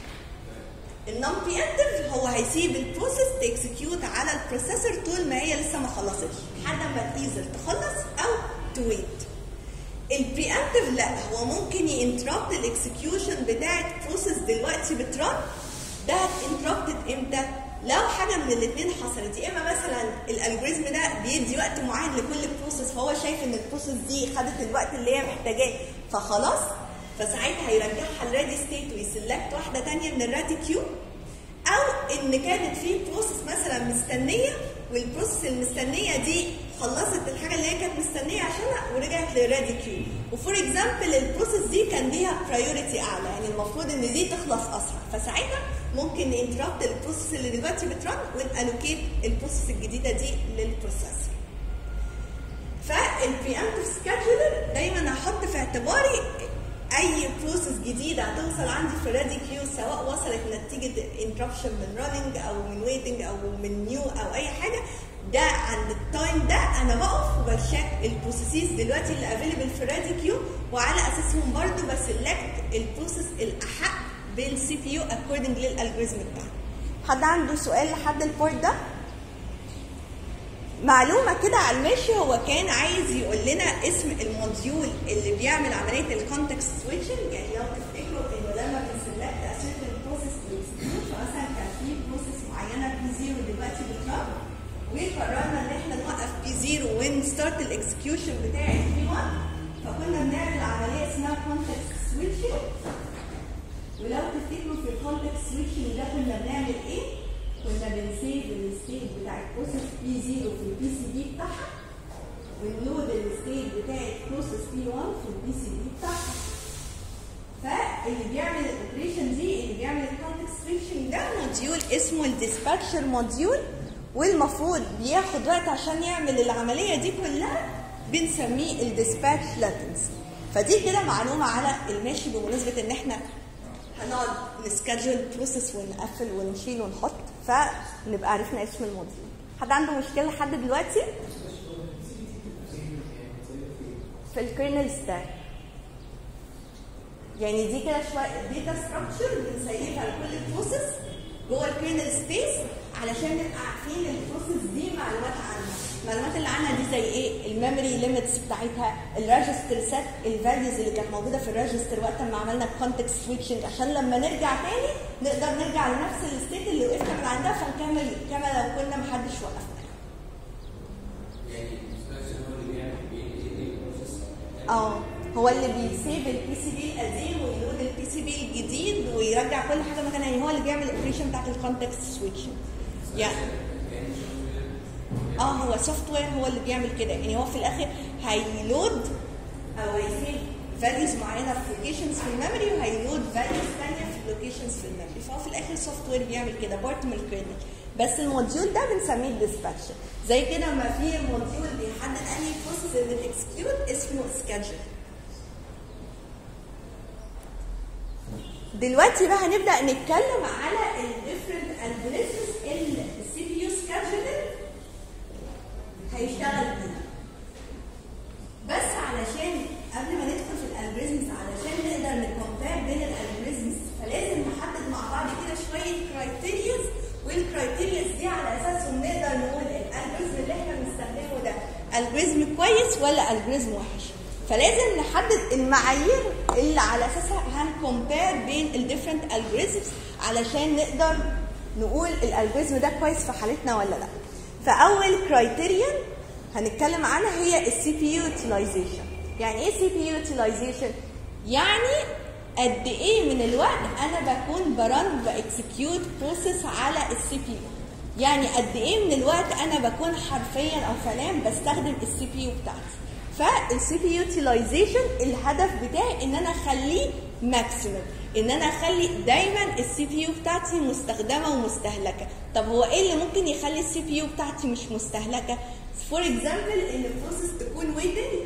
النون بري امتيف هو هيسيب البروسيس تكسكيوت على البروسيسور طول ما هي لسه ما خلصتش لحد ما الايزر تخلص او تويت البري امتيف لا هو ممكن ينتربت الاكسكيوشن بتاعت بروسيس دلوقتي بترن ده انتربتد امتى؟ لو حاجه من الاثنين حصلت يا اما مثلا الالجوريزم ده بيدي وقت معين لكل بروسيس فهو شايف ان البروسيس دي خدت الوقت اللي هي محتاجاه فخلاص فساعتها هيرجعها الريدي ستيت ويسلكت واحده ثانيه من الريدي كيو او ان كانت في بروسيس مثلا مستنيه والبروسيس المستنيه دي خلصت الحاجه اللي هي كانت مستنيه عشانها ورجعت للريدي كيو وفور اكزامبل البروسيس دي كان ليها برايورتي اعلى يعني المفروض ان دي تخلص اسرع فساعتها ممكن ننتربت البروسيس اللي دلوقتي بترن ونالوكيت البروسيس الجديده دي للبروسيسور فالبريامتيف سكادجولر دايما هحط في اعتباري اي بروسيس جديده هتوصل عندي في الريدي كيو سواء وصلت نتيجه انتربشن من راننج او من ويتنج او من نيو او اي حاجه ده عند التايم ده انا بقف وبشيك البروسيسز دلوقتي اللي افيلبل في الريدي كيو وعلى اساسهم برضو بسلكت البروسيس الاحق بالسي بي يو اكوردنج للالجوريزم بتاعي حد عنده سؤال لحد البورت ده معلومه كده على الماشي هو كان عايز يقول لنا اسم الموديول اللي بيعمل عمليه الكونتكست سويتشنج يعني لو تفتكروا انه لما بنسلكت اسيرت البروسيس بيكسكيوت فمثلا كان في بروسيس معينه بي زيرو دلوقتي بترن وقررنا ان احنا نوقف بي زيرو ونستارت الاكسكيوشن بتاع بي 1 فكنا بنعمل عمليه اسمها كونتكست سويتشنج ولو تفتكروا في الكونتكست سويتشنج ده كنا بنعمل ايه؟ كنا بنسيف الستيت بتاع البروسيس بي 0 في البي سي بي بتاعها ونلود الستيت بتاع البروسيس بي 1 في البي سي بي بتاعها فاللي بيعمل الاوبريشن دي اللي بيعمل الكونتكست سويتشنج ده موديول اسمه الديسباتشر موديول والمفروض بياخد وقت عشان يعمل العمليه دي كلها بنسميه الديسباتش لاتنسي فدي كده معلومه على الماشي بمناسبه ان احنا هنقعد نسكادجول بروسيس ونقفل ونشيل ونحط فنبقى عرفنا اسم الموديول حد عنده مشكله لحد دلوقتي في الكيرنل ستاك يعني دي كده شويه داتا ستراكشر بنسيبها لكل بروسيس جوه الكيرنل سبيس علشان نبقى عارفين البروسيس دي معلومات عنها المعلومات اللي عنها دي زي ايه الميموري ليميتس بتاعتها الريجستر سيت الفاليوز اللي كانت موجوده في الريجستر وقت ما عملنا الكونتكست سويتشنج عشان لما نرجع تاني نقدر نرجع لنفس الستيت اللي وقفنا من عندها فنكمل كما لو كنا محدش وقفنا يعني الانستراكشن هو اللي بيعمل بي ايه بروسيس اه هو اللي بيسيب البي سي بي القديم ويلود البي سي بي الجديد ويرجع كل حاجه مكانها يعني هو اللي بيعمل الاوبريشن بتاعت الكونتكست سويتشنج يعني اه هو سوفت وير هو اللي بيعمل كده يعني هو في الاخر هيلود او هيسيب فاليوز معينه في لوكيشنز في الميموري وهيلود فاليوز ثانيه في لوكيشنز في الميموري فهو في الاخر سوفت وير بيعمل كده بارت من الكيرنل بس الموديول ده بنسميه الديسباتشر زي كده ما في موديول بيحدد انهي بتكسكيوت اسمه سكادجر دلوقتي بقى هنبدا نتكلم على الديفرنت الجوريزمز اللي السي بي يو سكادجر هيشتغل بيها بس علشان قبل ما ندخل في الالجوريزمز علشان نقدر نكومبير بين الالجوريزمز فلازم نحدد مع بعض كده شويه كرايتيرياز والكرايتيرياز دي على اساسهم نقدر نقول الالجوريزم اللي احنا بنستخدمه ده الجوريزم كويس ولا الجوريزم وحش فلازم نحدد المعايير اللي على اساسها هنكومبير بين الديفرنت الجوريزمز علشان نقدر نقول الالجوريزم ده كويس في حالتنا ولا لا فاول كرايتيريا هنتكلم عنها هي السي بي يو يوتيلايزيشن يعني ايه سي بي يو يوتيلايزيشن يعني قد ايه من الوقت انا بكون برن باكسكيوت بروسيس على السي بي يو يعني قد ايه من الوقت انا بكون حرفيا او فعليا بستخدم السي بي يو بتاعتي فالسي بي يوتيلايزيشن الهدف بتاعي ان انا اخليه ماكسيمم ان انا اخلي دايما السي بي يو بتاعتي مستخدمه ومستهلكه طب هو ايه اللي ممكن يخلي السي بي يو بتاعتي مش مستهلكه فور اكزامبل ان البروسيس تكون ويتنج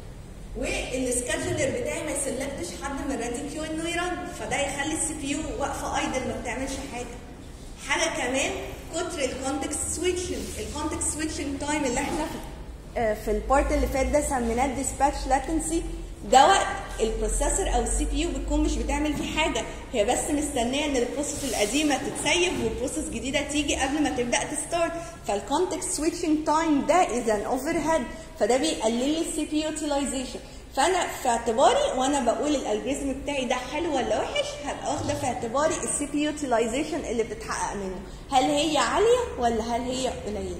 والسكادجولر بتاعي ما يسلكتش حد من رادي كيو انه يرن فده يخلي السي بي يو واقفه ايدل ما بتعملش حاجه حاجه كمان كتر الكونتكست سويتشنج الكونتكست سويتشنج تايم اللي احنا في آه، في البارت اللي فات ده سميناه الديسباتش لاتنسي ده وقت البروسيسور او السي بي يو بتكون مش بتعمل فيه حاجه هي بس مستنيه ان البروسيس القديمه تتسيب وبروسيس جديده تيجي قبل ما تبدا تستارت فالكونتكست سويتشنج تايم ده از ان اوفر هيد فده بيقلل لي السي بي يوتيلايزيشن فانا في اعتباري وانا بقول الالجوريزم بتاعي ده حلو ولا وحش هبقى واخده في اعتباري السي بي يوتيلايزيشن اللي بتتحقق منه هل هي عاليه ولا هل هي قليله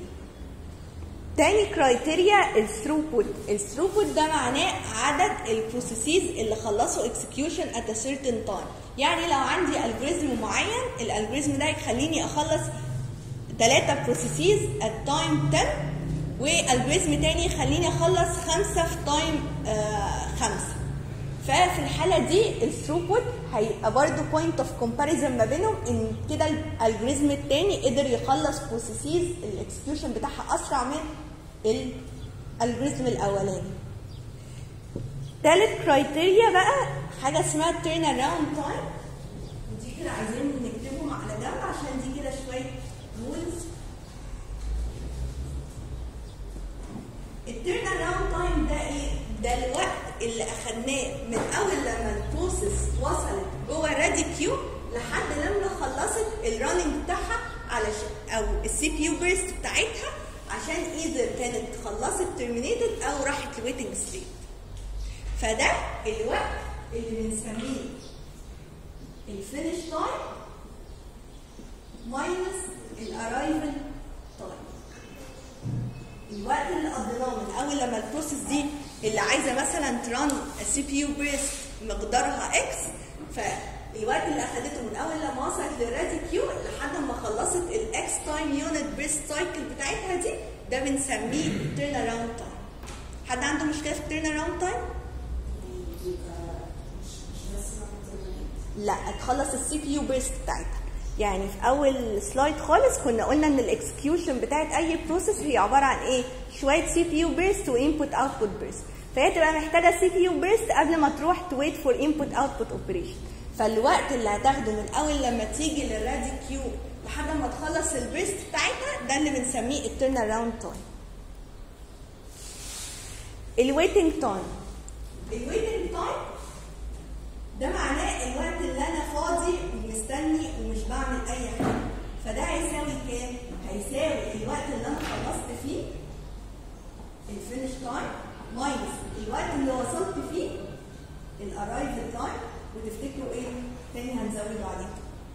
تاني كرايتيريا الثروبوت الثروبوت ده معناه عدد البروسيسز اللي خلصوا اكسكيوشن ات ا سيرتن تايم يعني لو عندي الجوريزم معين الالجوريزم ده يخليني اخلص ثلاثة بروسيسز ات تايم 10 والجوريزم تاني يخليني اخلص خمسة في تايم آه خمسة ففي الحالة دي الثروبوت هيبقى برضه بوينت اوف كومباريزن ما بينهم ان كده الالجوريزم التاني قدر يخلص بروسيسز الاكسكيوشن بتاعها اسرع من الالجوريزم الاولاني. تالت كرايتيريا بقى حاجة اسمها تيرن اراوند تايم دي كده عايزين نكتبهم على جنب عشان دي كده شوية رولز التيرن اراوند تايم ده ايه؟ ده الوقت اللي اخدناه من اول لما البروسيس وصلت جوه رادي كيو لحد لما خلصت الرننج بتاعها علشان او السي بي يو بيرست بتاعتها عشان ايذر كانت خلصت ترمينيتد او راحت لويتنج ستيت فده الوقت اللي بنسميه الفينش تايم ماينس الارايفل تايم الوقت اللي قضيناه من اول لما البروسيس دي اللي عايزه مثلا تران السي بي يو بريست مقدارها اكس فالوقت اللي اخدته من اول لما وصلت للرادي كيو لحد ما خلصت الاكس تايم يونت بريست سايكل بتاعتها دي ده بنسميه تيرن اراوند تايم حد عنده مشكله في التيرن اراوند تايم؟ لا تخلص السي بي يو بيرست بتاعتها يعني في اول سلايد خالص كنا قلنا ان الاكسكيوشن بتاعت اي بروسيس هي عباره عن ايه شويه سي بي يو بيرست وانبوت اوتبوت بيرست فهي تبقى محتاجه سي بي يو بيرست قبل ما تروح تويت فور انبوت اوتبوت اوبريشن فالوقت اللي هتاخده من اول لما تيجي للرادي كيو لحد ما تخلص البيرست بتاعتها ده اللي بنسميه التيرن اراوند تايم الويتنج تايم الويتنج تايم ده معناه الوقت اللي انا فاضي ومستني ومش بعمل اي حاجه فده هيساوي كام هيساوي الوقت اللي انا خلصت فيه الفينش تايم ماينس الوقت اللي وصلت فيه الارايفل تايم وتفتكروا ايه تاني هنزوده عليه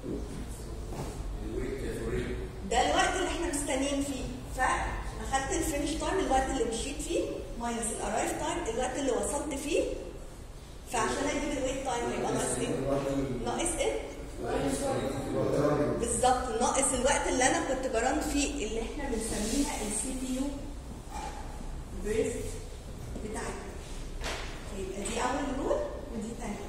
ده الوقت اللي احنا مستنيين فيه فاخدت الفينش تايم الوقت اللي مشيت فيه ماينس الارايف تايم الوقت اللي وصلت فيه فعشان اجيب الويت تايم هيبقى ناقص ايه؟ ناقص ايه؟ بالظبط ناقص الوقت اللي انا كنت بران فيه اللي احنا بنسميها السي بي يو بيرست بتاعتنا يبقى دي اول رول ودي تاني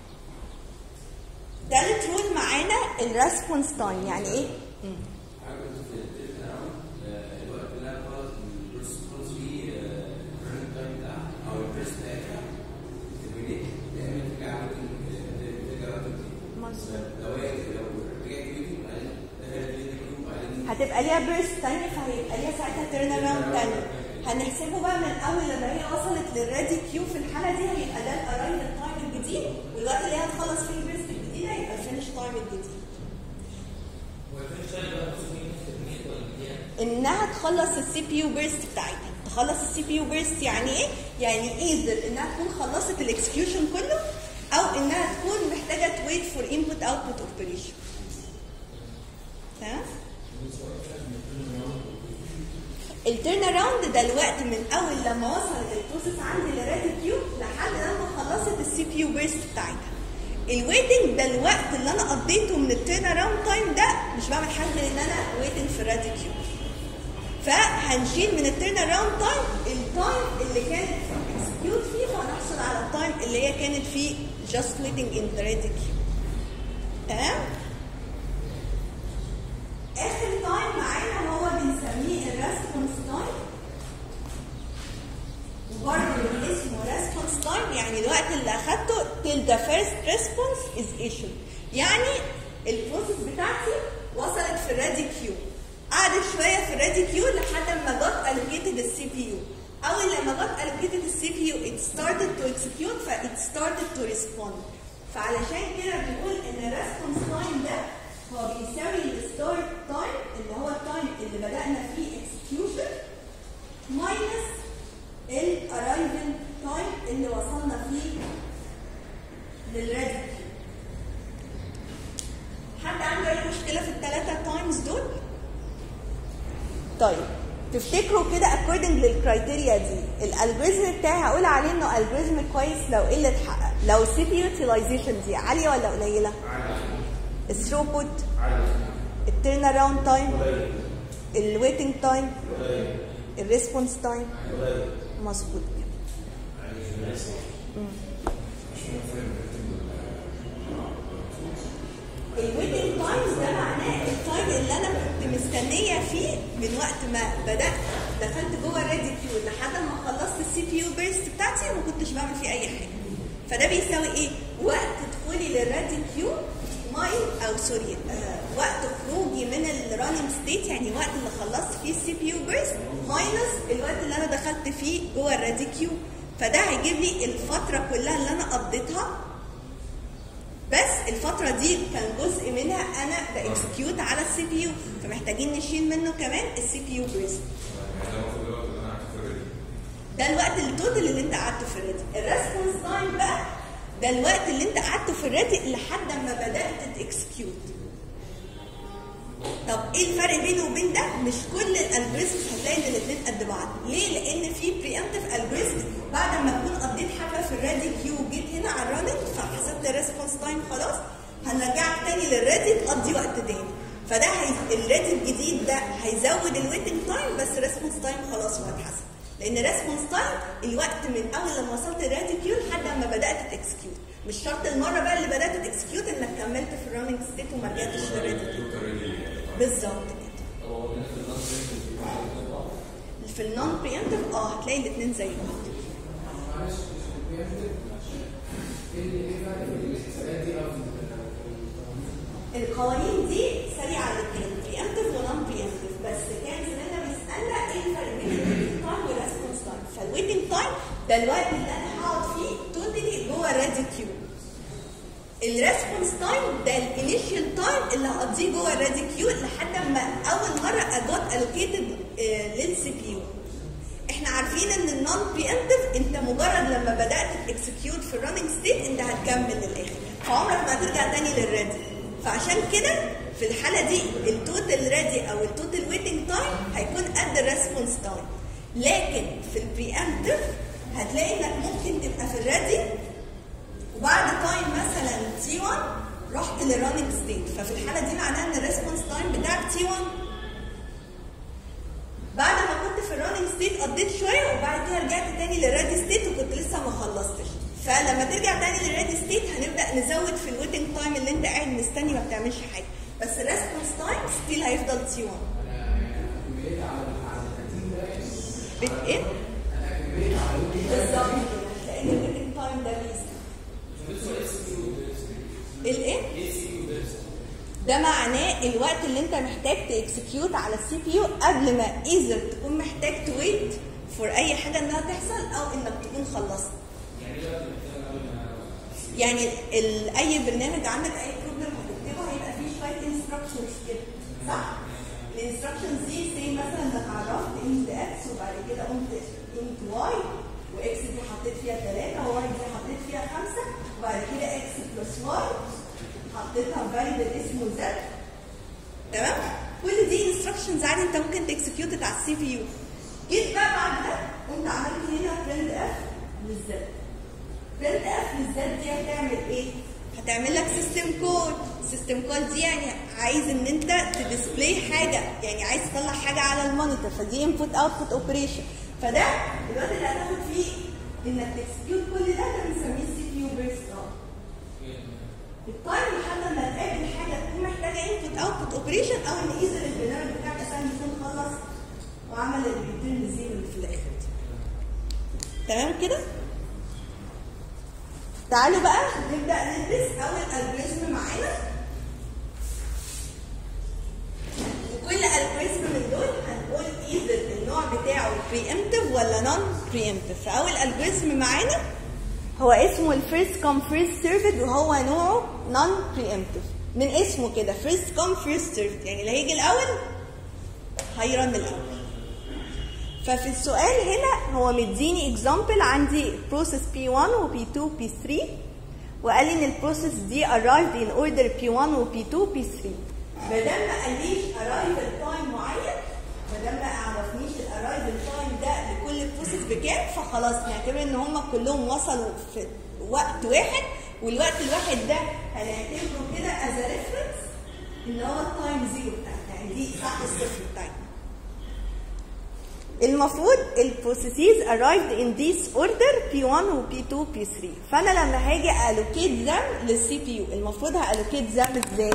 تالت رول معانا الريسبونس تايم يعني ايه؟ مم. عارف كنت في التليفون الوقت اللي انا خلاص الريسبونس فيه الرن تايم بتاعها هتبقى ليها بيرست تانية فهيبقى ليها ساعتها تيرن اراوند تانية هنحسبه بقى من اول لما هي وصلت للريدي كيو في الحاله دي هيبقى ده الارايفل تايم الجديد والوقت اللي هي هتخلص فيه البيرست الجديده هيبقى الفينش تايم الجديد انها تخلص السي بي يو بيرست بتاعتها تخلص السي بي يو بيرست يعني ايه يعني ايذر انها تكون خلصت الاكسكيوشن كله او انها تكون محتاجه تويت فور انبوت اوتبوت اوبريشن تمام التيرن اراوند ده الوقت من اول لما وصلت البروسيس عندي لريدي كيو لحد لما خلصت السي بي يو بيرست بتاعتها الويتنج ده الوقت اللي انا قضيته من التيرن اراوند تايم ده مش بعمل حاجه غير ان انا ويتنج في الريدي كيو فهنشيل من التيرن اراوند تايم التايم اللي كانت اكسكيوت فيه وهنحصل على التايم اللي هي كانت فيه just waiting in the ready queue تمام اخر تايم معانا هو بنسميه الريسبونس تايم وبرضه اسمه ريسبونس تايم يعني الوقت اللي اخدته till the first response is issued يعني البروسيس بتاعتي وصلت في الريدي كيو قعدت شويه في الريدي كيو لحد ما جت allocated السي بي يو اول لما جت allocated السي بي يو it started to execute ف it started to respond فعلشان كده بنقول ان الريسبونس تايم ده هو بيساوي الستارت تايم اللي هو التايم اللي بدأنا فيه execution minus الاررايفل تايم اللي وصلنا فيه للريدي حد عنده اي مشكله في الثلاثه تايمز دول طيب تفتكروا كده according للكرايتيريا دي الالجوريزم بتاعي هقول عليه انه الجوريزم كويس لو ايه اللي اتحقق لو السي بي يوتيلايزيشن دي عاليه ولا قليله؟ الثروبوت التيرن اراوند تايم الويتنج تايم الريسبونس تايم مظبوط كده الويتنج تايمز ده معناه التايم اللي انا كنت مستنيه فيه من وقت ما بدات دخلت جوه الريدي كيو لحد ما خلصت السي بي يو بيرست بتاعتي وما كنتش بعمل فيه اي حاجه فده بيساوي ايه؟ وقت دخولي للريدي كيو ماين او سوري آه وقت خروجي من الراننج ستيت يعني وقت اللي خلصت فيه السي بي يو بيرست ماينس الوقت اللي انا دخلت فيه جوه الريدي كيو فده هيجيب لي الفتره كلها اللي انا قضيتها بس الفترة دي كان جزء منها أنا بإكسكيوت على السي بي يو فمحتاجين نشيل منه كمان السي بي يو بريست ده الوقت التوتال اللي انت قعدته في الريدي الريسبونس تايم بقى ده الوقت اللي انت قعدته في الريدي لحد ما بدات تكسكيوت طب ايه الفرق بينه وبين ده مش كل الالجوريزمز هتلاقي ان الاثنين قد بعض ليه لان في بريامتيف الجوريزم بعد ما تكون قضيت حاجه في الريدي كيو وجيت هنا على الراننج فحسبت الريسبونس تايم خلاص هنرجعك تاني للريدي تقضي وقت تاني فده هي... الريدي الجديد ده هيزود الويتنج تايم بس الريسبونس تايم خلاص هو اتحسب لان الريسبونس تايم الوقت من اول لما وصلت الريدي كيو لحد ما بدات تكسكيوت مش شرط المره بقى اللي بدات تكسكيوت انك كملت في الراننج ستيت وما رجعتش للريدي كيو بالظبط كده في النون بريمتيف اه هتلاقي الاثنين زي بعض معلش البيانات عشان ايه اللي ايه فرق الحسابات دي او القوانين دي سريعه الاثنين بريمتيف ونون بريمتيف بس كان زماننا بيسالنا ايه الفرق بين الويتنج تايم والريسبونس تايم فالويتنج تايم ده الوقت اللي انا هقعد فيه توتالي جوه الريدي كيو الريسبونس تايم ده الانيشال تايم اللي هقضيه جوه الريدي كيو لحد ما اول مره اجوت الوكيتد للسي بي يو احنا عارفين ان النون بريمتيف انت مجرد لما بدات تكسكيوت في الرننج ستيت انت هتكمل للاخر فعمرك ما هترجع تاني للريدي فعشان كده في الحاله دي التوتال ريدي او التوتال ويتنج تايم هيكون قد الريسبونس تايم لكن في البريمتيف هتلاقي انك ممكن تبقى في الريدي وبعد تايم مثلا تي 1 رحت للرننج ستيت ففي الحاله دي معناها ان الريسبونس تايم بتاعك تي 1 بعد ما كنت في الرننج ستيت قضيت شويه وبعد كده رجعت تاني للريدي ستيت وكنت لسه ما خلصتش فلما ترجع تاني للريدي ستيت هنبدا نزود في الويتنج تايم اللي انت قاعد مستني ما بتعملش حاجه بس الريسبونس تايم ستيل هيفضل تي 1 كمية على على الترتيب ده بت ايه؟ انا كمية على الويتنج بالظبط كده هتلاقي ان الويتنج تايم ده بيزيد الايه؟ ده معناه الوقت اللي انت محتاج تاكسكيوت على السي بي يو قبل ما ايزر تكون محتاج تويت فور اي حاجه انها تحصل او انك تكون خلصت يعني ايه وقت محتاج قبل ما يعني ال- اي برنامج عندك اي بروجرام هتكتبه هيبقى فيه شويه انستراكشنز كده صح؟ الانستراكشنز دي زي مثلا انك عرفت انت اكس وبعد كده قمت انت واي واكس دي حطيت فيها 3 وواي دي حطيت فيها 5 وبعد كده اكس بلس واي حطيتها فاريبل اسمه زد تمام؟ كل دي انستراكشنز عادي انت ممكن تكسكيوت على السي بي يو جيت بقى بعد ده قمت عملت هنا برنت اف للزد برنت اف للذات دي هتعمل ايه؟ هتعمل لك سيستم كود سيستم كود دي يعني عايز ان انت تديسبلاي حاجه يعني عايز تطلع حاجه على المونيتور فدي انبوت اوتبوت اوبريشن فده الوقت اللي هتاخد فيه انك تكسكيوت كل ده ده بنسميه السي بي يو بيرست التايم لحد ما تقابل حاجه تكون محتاجه انبوت اوتبوت اوبريشن او ان ايزر البرنامج بتاعك اساسا يكون خلص وعمل الريتيرن زيرو اللي في الاخر دي. تمام كده؟ تعالوا بقى نبدا ندرس اول الجوريزم معانا وكل الجوريزم من دول هنقول ايذر النوع بتاعه preemptive ولا non preemptive فاول الجوريزم معانا هو اسمه الفيرست كوم فيرست سيرفد وهو نوعه non preemptive من اسمه كده فيرست كوم فيرست سيرفد يعني اللي هيجي الاول هيرن الاول ففي السؤال هنا هو مديني اكزامبل عندي بروسيس P1 و P2 P3 وقال لي ان البروسيس دي arrived in order P1 و P2 P3 ما دام ما قاليش arrival time معين ما دام ما عرفنيش الاررايفل تايم ده لكل بروسيس بكام فخلاص نعتبر ان هم كلهم وصلوا في وقت واحد والوقت الواحد ده هنعتبره كده از ريفرنس ان هو التايم زيرو بتاعنا يعني دي ساعه الصفر بتاعتنا المفروض البروسيسز arrived in this order P1 و P2 P3 فانا لما هاجي allocate them للسي بي يو المفروض هallocate them ازاي؟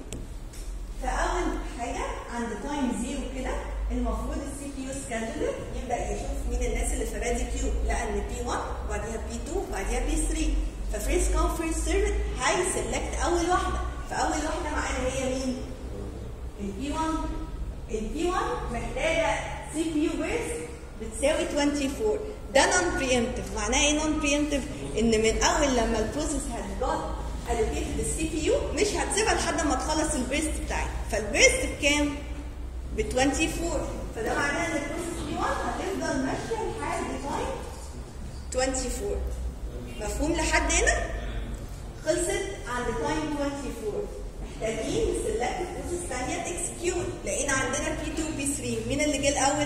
فاول حاجه عند تايم زيرو كده المفروض السي بي يو سكادولر يبدا يشوف مين الناس اللي في رادي كيو لقى ان بي 1 وبعديها بي 2 وبعديها بي 3 ففيرست كوم فيرست سيرفد هيسلكت اول واحده فاول واحده معانا هي مين؟ البي 1 البي 1 محتاجه سي بي يو بيرست بتساوي 24 ده نون بريمتيف معناه ايه نون بريمتيف ان من اول لما البروسيس هتجات الوكيتد السي بي يو مش هتسيبها لحد ما تخلص البيرست بتاعتها فالبيرست بكام؟ ب 24 فده معناه ان البروسيس بي 1 هتفضل ماشيه لحد تايم 24 مفهوم لحد هنا؟ خلصت عند تايم 24 محتاجين نسلكت بروسيس ثانيه تكسكيوت لقينا عندنا بي 2 بي 3 مين اللي جه الاول؟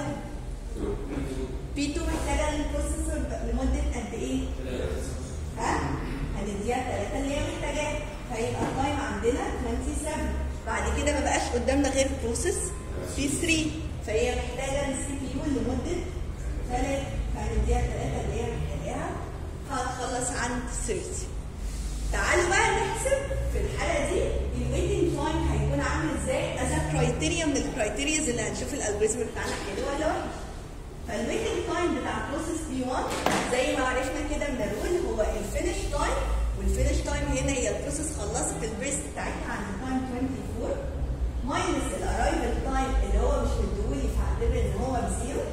بي 2 محتاجه البروسيسور لمده قد ايه؟ ها؟ هنديها 3 اللي هي محتاجاها فيبقى التايم عندنا 27 بعد كده ما بقاش قدامنا غير بروسيس بي 3 فهي محتاجه السي بي يو لمده 3 فهنديها 3 اللي هي محتاجاها هتخلص عند 30 تعالوا بقى نحسب في الحاله دي الويتنج تايم هيكون عامل ازاي از كرايتيريا من الكرايتيرياز اللي هنشوف الالجوريزم بتاعنا حلو ولا وحش فالويتنج تايم بتاع بروسيس بي 1 زي ما عرفنا كده من الرول هو الفينش تايم والفينش تايم هنا هي البروسيس خلصت البيرست بتاعتها عند تايم 24 ماينس الارايفل تايم اللي هو مش مديهولي فاعتبر ان هو بزيرو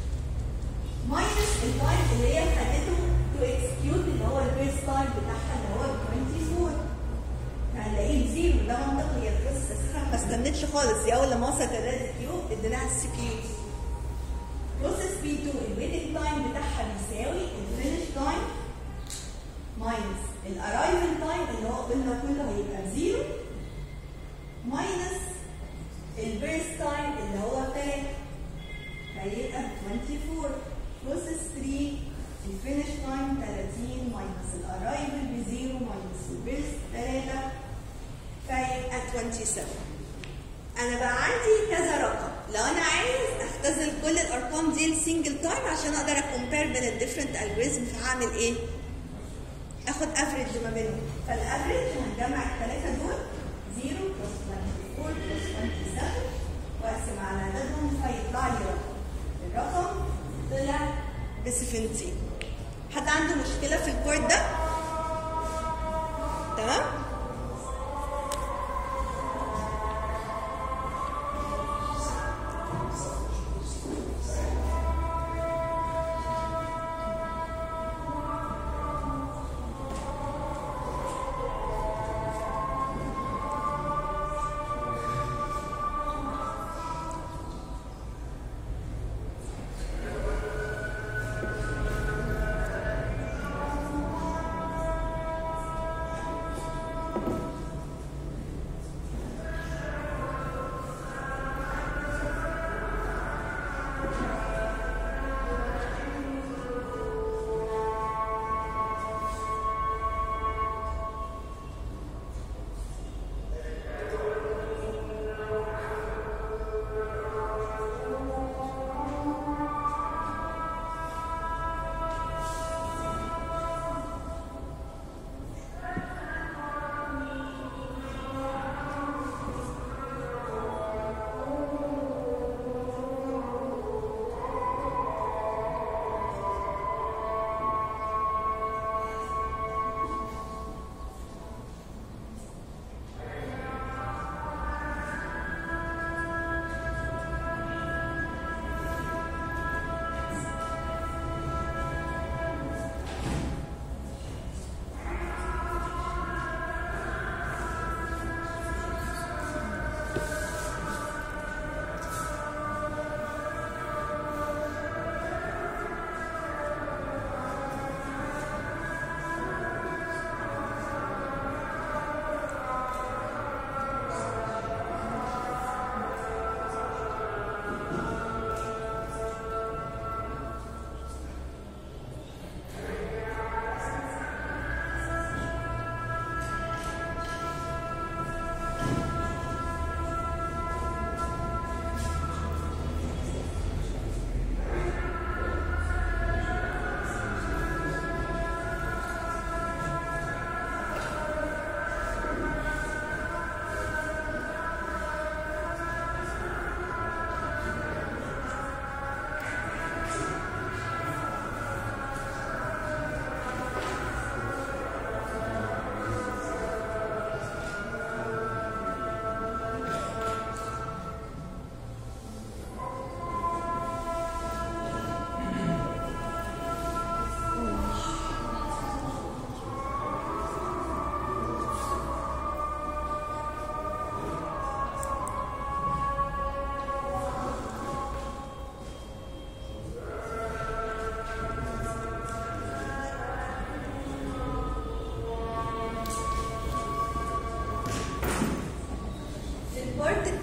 ماينس التايم اللي هي خدته تو اكسكيوت اللي هو البيرست تايم بتاعها اللي هو 24 فهنلاقيه بزيرو ده منطقي هي البروسيس اساسا ما استنتش خالص دي اول لما وصلت الريد كيو اديناها السي بي يو بروسيس بي 2 الويتنج تايم بتاعها بيساوي الفينش تايم ماينس الارايفل تايم اللي هو قلنا كله هيبقى بزيرو ماينس البيرست تايم اللي هو 3 هيبقى ب 24 بروسيس 3 الفينش تايم 30 ماينس الارايفل بزيرو ماينس البيرست 3 فيبقى 27 انا بقى عندي كذا رقم لو انا عايز اختزل كل الارقام دي لسنجل تايم عشان اقدر اكومبير بين الديفرنت الجوريزم فهعمل ايه؟ اخد افريج ما بينهم فالافريج هنجمع الثلاثه دول 0 بلس 24 بلس 27 واقسم على عددهم فيطلع لي رقم الرقم طلع ب 17 حد عنده مشكله في الكورد ده؟ تمام؟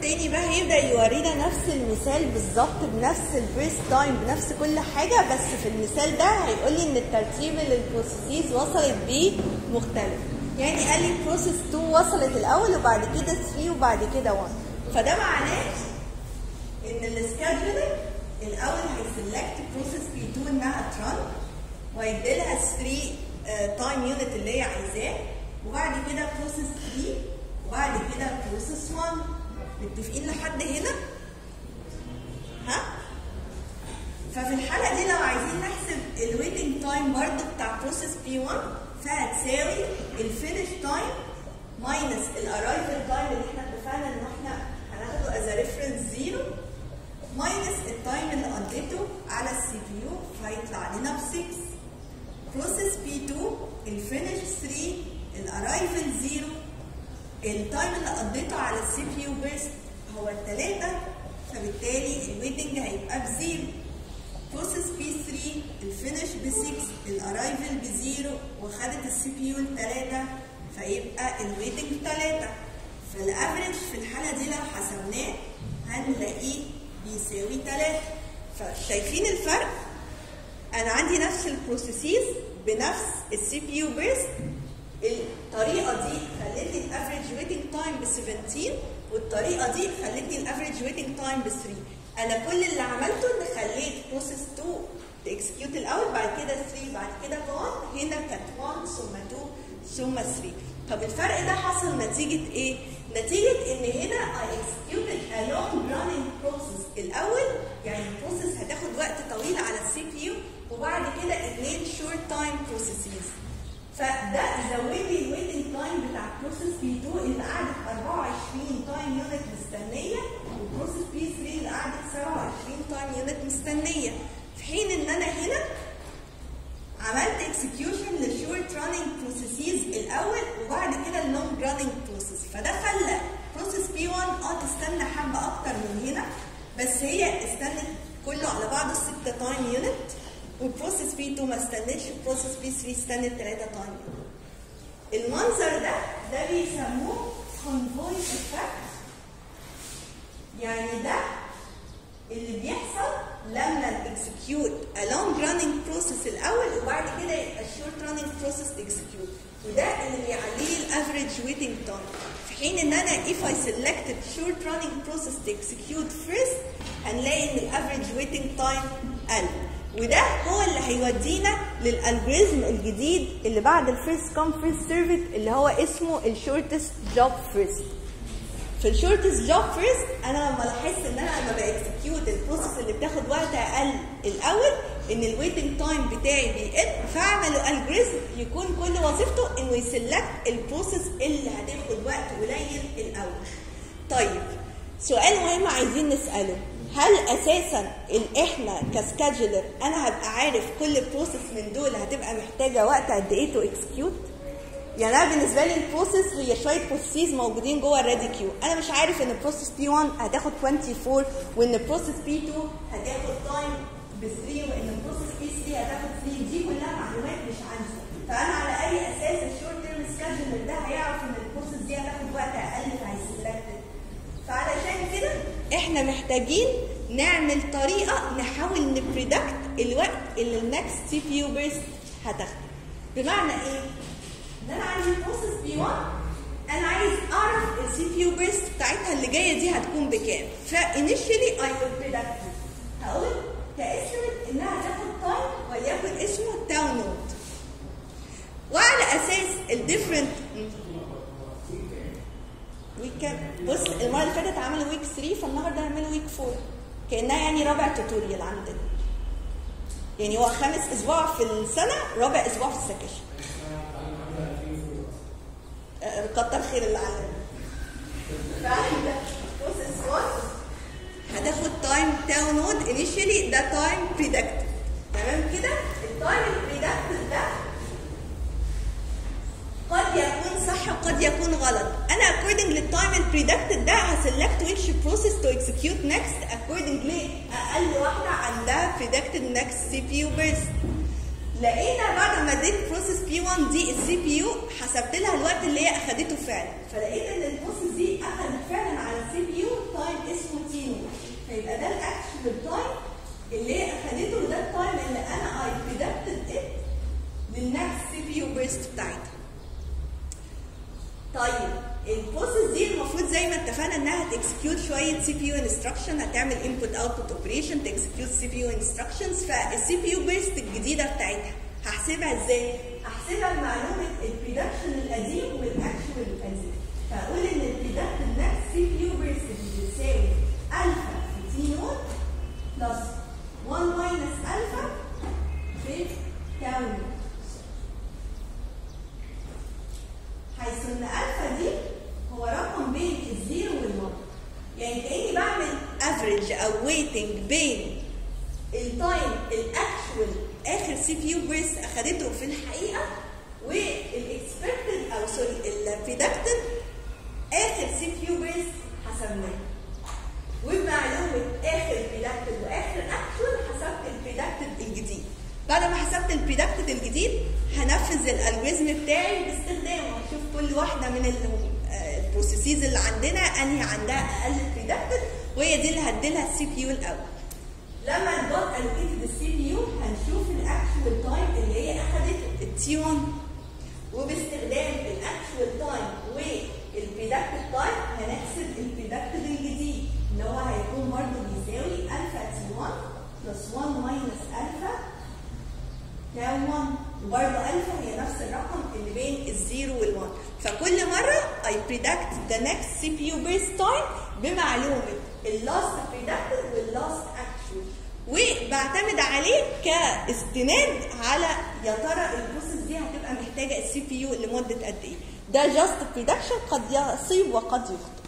التاني بقى هيبدا يورينا نفس المثال بالظبط بنفس البريست تايم بنفس كل حاجه بس في المثال ده هيقول لي ان الترتيب اللي البروسيسز وصلت بيه مختلف يعني قال لي بروسيس 2 وصلت الاول وبعد كده 3 وبعد كده 1 فده معناه ان السكادجولر الاول هيسلكت بروسيس بي 2 انها ترن ويديلها 3 تايم يونت اللي هي عايزاه وبعد كده بروسيس 3 وبعد كده بروسيس 1 متفقين لحد هنا؟ ها؟ ففي الحالة دي لو عايزين نحسب الويتنج تايم برضه بتاع بروسيس بي 1 فهتساوي الفينش تايم ماينس الارايفل تايم اللي احنا اتفقنا ان احنا هناخده از ريفرنس زيرو ماينس التايم اللي قضيته على السي بي يو فهيطلع لنا ب 6 بروسيس بي 2 الفينش 3 الارايفل 0 التايم اللي قضيته على السي بي يو بيرست هو الثلاثة فبالتالي الويتنج هيبقى بزيرو بروسيس بي 3 الفينش ب 6 الارايفل بزيرو وخدت السي بي يو الثلاثة فيبقى الويتنج 3 فالافريج في الحالة دي لو حسبناه هنلاقيه بيساوي 3 فشايفين الفرق؟ انا عندي نفس البروسيسز بنفس السي بي يو بيرست الطريقه دي خلتني الافريج ويتنج تايم ب 17 والطريقه دي خلتني الافريج ويتنج تايم ب 3 انا كل اللي عملته ان خليت بروسيس 2 تكسكيوت الاول بعد كده 3 بعد كده 1 هنا كانت 1 ثم 2 ثم 3 طب الفرق ده حصل نتيجه ايه؟ نتيجه ان هنا I executed a long running process الاول يعني البروسيس هتاخد وقت طويل على السي بي يو وبعد كده اثنين شورت تايم بروسيسز فده زود لي الويتنج تايم بتاع بروسيس بي 2 اللي قعدت 24 تايم يونت مستنيه وبروسيس بي 3 اللي قعدت 27 تايم يونت مستنيه في حين ان انا هنا عملت اكسكيوشن للشورت راننج بروسيسز الاول وبعد كده اللونج راننج بروسيس فده خلى بروسيس بي 1 اه تستنى حبه اكتر من هنا بس هي استنت كله على بعضه 6 تايم يونت وبروسيس بي 2 ما استنتش وبروسيس بي 3 استنت 3 تايم المنظر ده ده بيسموه convoy effect يعني ده اللي بيحصل لما الاكسكيوت a long running process الاول وبعد كده يبقى short running process execute وده اللي بيعلي لي الافريج ويتنج تايم في حين ان انا if I selected short running process to execute first هنلاقي ان الافريج ويتنج تايم قل وده هو اللي هيودينا للالجوريزم الجديد اللي بعد الفيرست كام فيرست سيرفيت اللي هو اسمه الشورتست جوب فيرست في الشورتست جوب فيرست انا لما لاحظت ان انا لما باكسكيوت البروسيس اللي بتاخد وقت اقل الاول ان الويتنج تايم بتاعي بيقل فاعمل الجوريزم يكون كل وظيفته انه يسلكت البروسيس اللي هتاخد وقت قليل الاول طيب سؤال مهم عايزين نساله هل اساسا ال- احنا كسكادجولر انا هبقى عارف كل بروسيس من دول هتبقى محتاجه وقت قد ايه تو اكسكيوت يعني انا بالنسبه لي البروسيس هي شويه بروسيس موجودين جوه الريدي كيو انا مش عارف ان بروسيس بي 1 هتاخد 24 وان بروسيس بي 2 هتاخد تايم ب 3 وان بروسيس بي 3 هتاخد 3 دي كلها معلومات مش عندي فانا على اي اساس الشورت تيرم سكادجولر ده هيعرف ان البروسيس دي هتاخد وقت اقل فهيسلكت فعلشان كده احنا محتاجين نعمل طريقه نحاول نبريدكت الوقت اللي النكست سي بي يو بيرست هتاخده بمعنى ايه؟ ان انا عندي بروسيس بي 1 انا عايز اعرف السي بي يو بيرست بتاعتها اللي جايه دي هتكون بكام فانيشلي اي ويل بريدكت هقول كاستمت انها هتاخد تايم وليكن اسمه تاون نود وعلى اساس الديفرنت ويك كام بص المره اللي فاتت عملوا ويك 3 فالنهارده هيعملوا ويك 4 كانها يعني رابع توتوريال عندنا يعني هو خامس اسبوع في السنه رابع اسبوع في السكشن آه، كتر خير اللي علمنا فعندك بص سوات هتاخد تايم تاون نود انيشالي ده تايم بريدكتيف تمام كده التايم البريدكتيف ده قد يكون صح وقد يكون غلط انا according للتايم البريدكتد ده هسلكت which process to execute next according لاقل واحده عندها predicted next CPU burst لقينا بعد لما اديت بروسيس بي 1 دي السي بي يو حسبت لها الوقت اللي هي اخدته فعلا فلقيت ان البروسيس دي اخدت فعلا على السي بي يو تايم اسمه تي نوت فيبقى ده الاكشوال تايم اللي هي اخدته وده التايم اللي انا اي بريدكتد ات للنكست سي بي يو بيرست بتاعتها طيب البروسيس دي المفروض زي ما اتفقنا انها هتكسكيوت شويه سي بي يو انستراكشن هتعمل انبوت اوتبوت اوبريشن تكسكيوت سي بي يو انستراكشنز فالسي بي يو بيست الجديده بتاعتها هحسبها ازاي؟ هحسبها بمعلومه البريدكشن القديم والاكشوال القديم فاقول ان البريدكتد نكست سي بي يو بيست بتساوي الفا في تي نوت بلس 1 ماينس الفا في تاو نوت حيث ان الفا دي هو رقم بين الزيرو والواحد يعني كاني بعمل افريج او ويتنج بين التايم الاكشوال اخر سي بي يو بيرس اخدته في الحقيقه والاكسبكتد او سوري البريدكتد اخر سي بي يو بيرس حسبناه وبمعلومه اخر بريدكتد واخر اكشوال حسبت البريدكتد الجديد بعد ما حسبت البريدكتد الجديد هنفذ الالجوريزم بتاعي باستخدامه هشوف كل واحده من البروسيسز اللي عندنا انهي عندها اقل بريدكتد وهي دي اللي هديلها السي بي يو الاول لما الدوت الوكيتد السي بي يو هنشوف الاكشوال تايم اللي هي اخذت التي 1 وباستخدام الاكشوال تايم والبريدكتد تايم هنحسب البريدكتد الجديد اللي هو هيكون برضه بيساوي الفا تي 1 بلس 1 ماينس الفا تاو 1 وبرضه الفا هي نفس الرقم اللي بين الزيرو والوان فكل مره I predict the next CPU base time بمعلومه اللاست predicted واللاست actual وبعتمد عليه كاستناد على يا ترى البروسيس دي هتبقى محتاجه السي بي يو لمده قد ايه ده جاست بريدكشن قد يصيب وقد يخطئ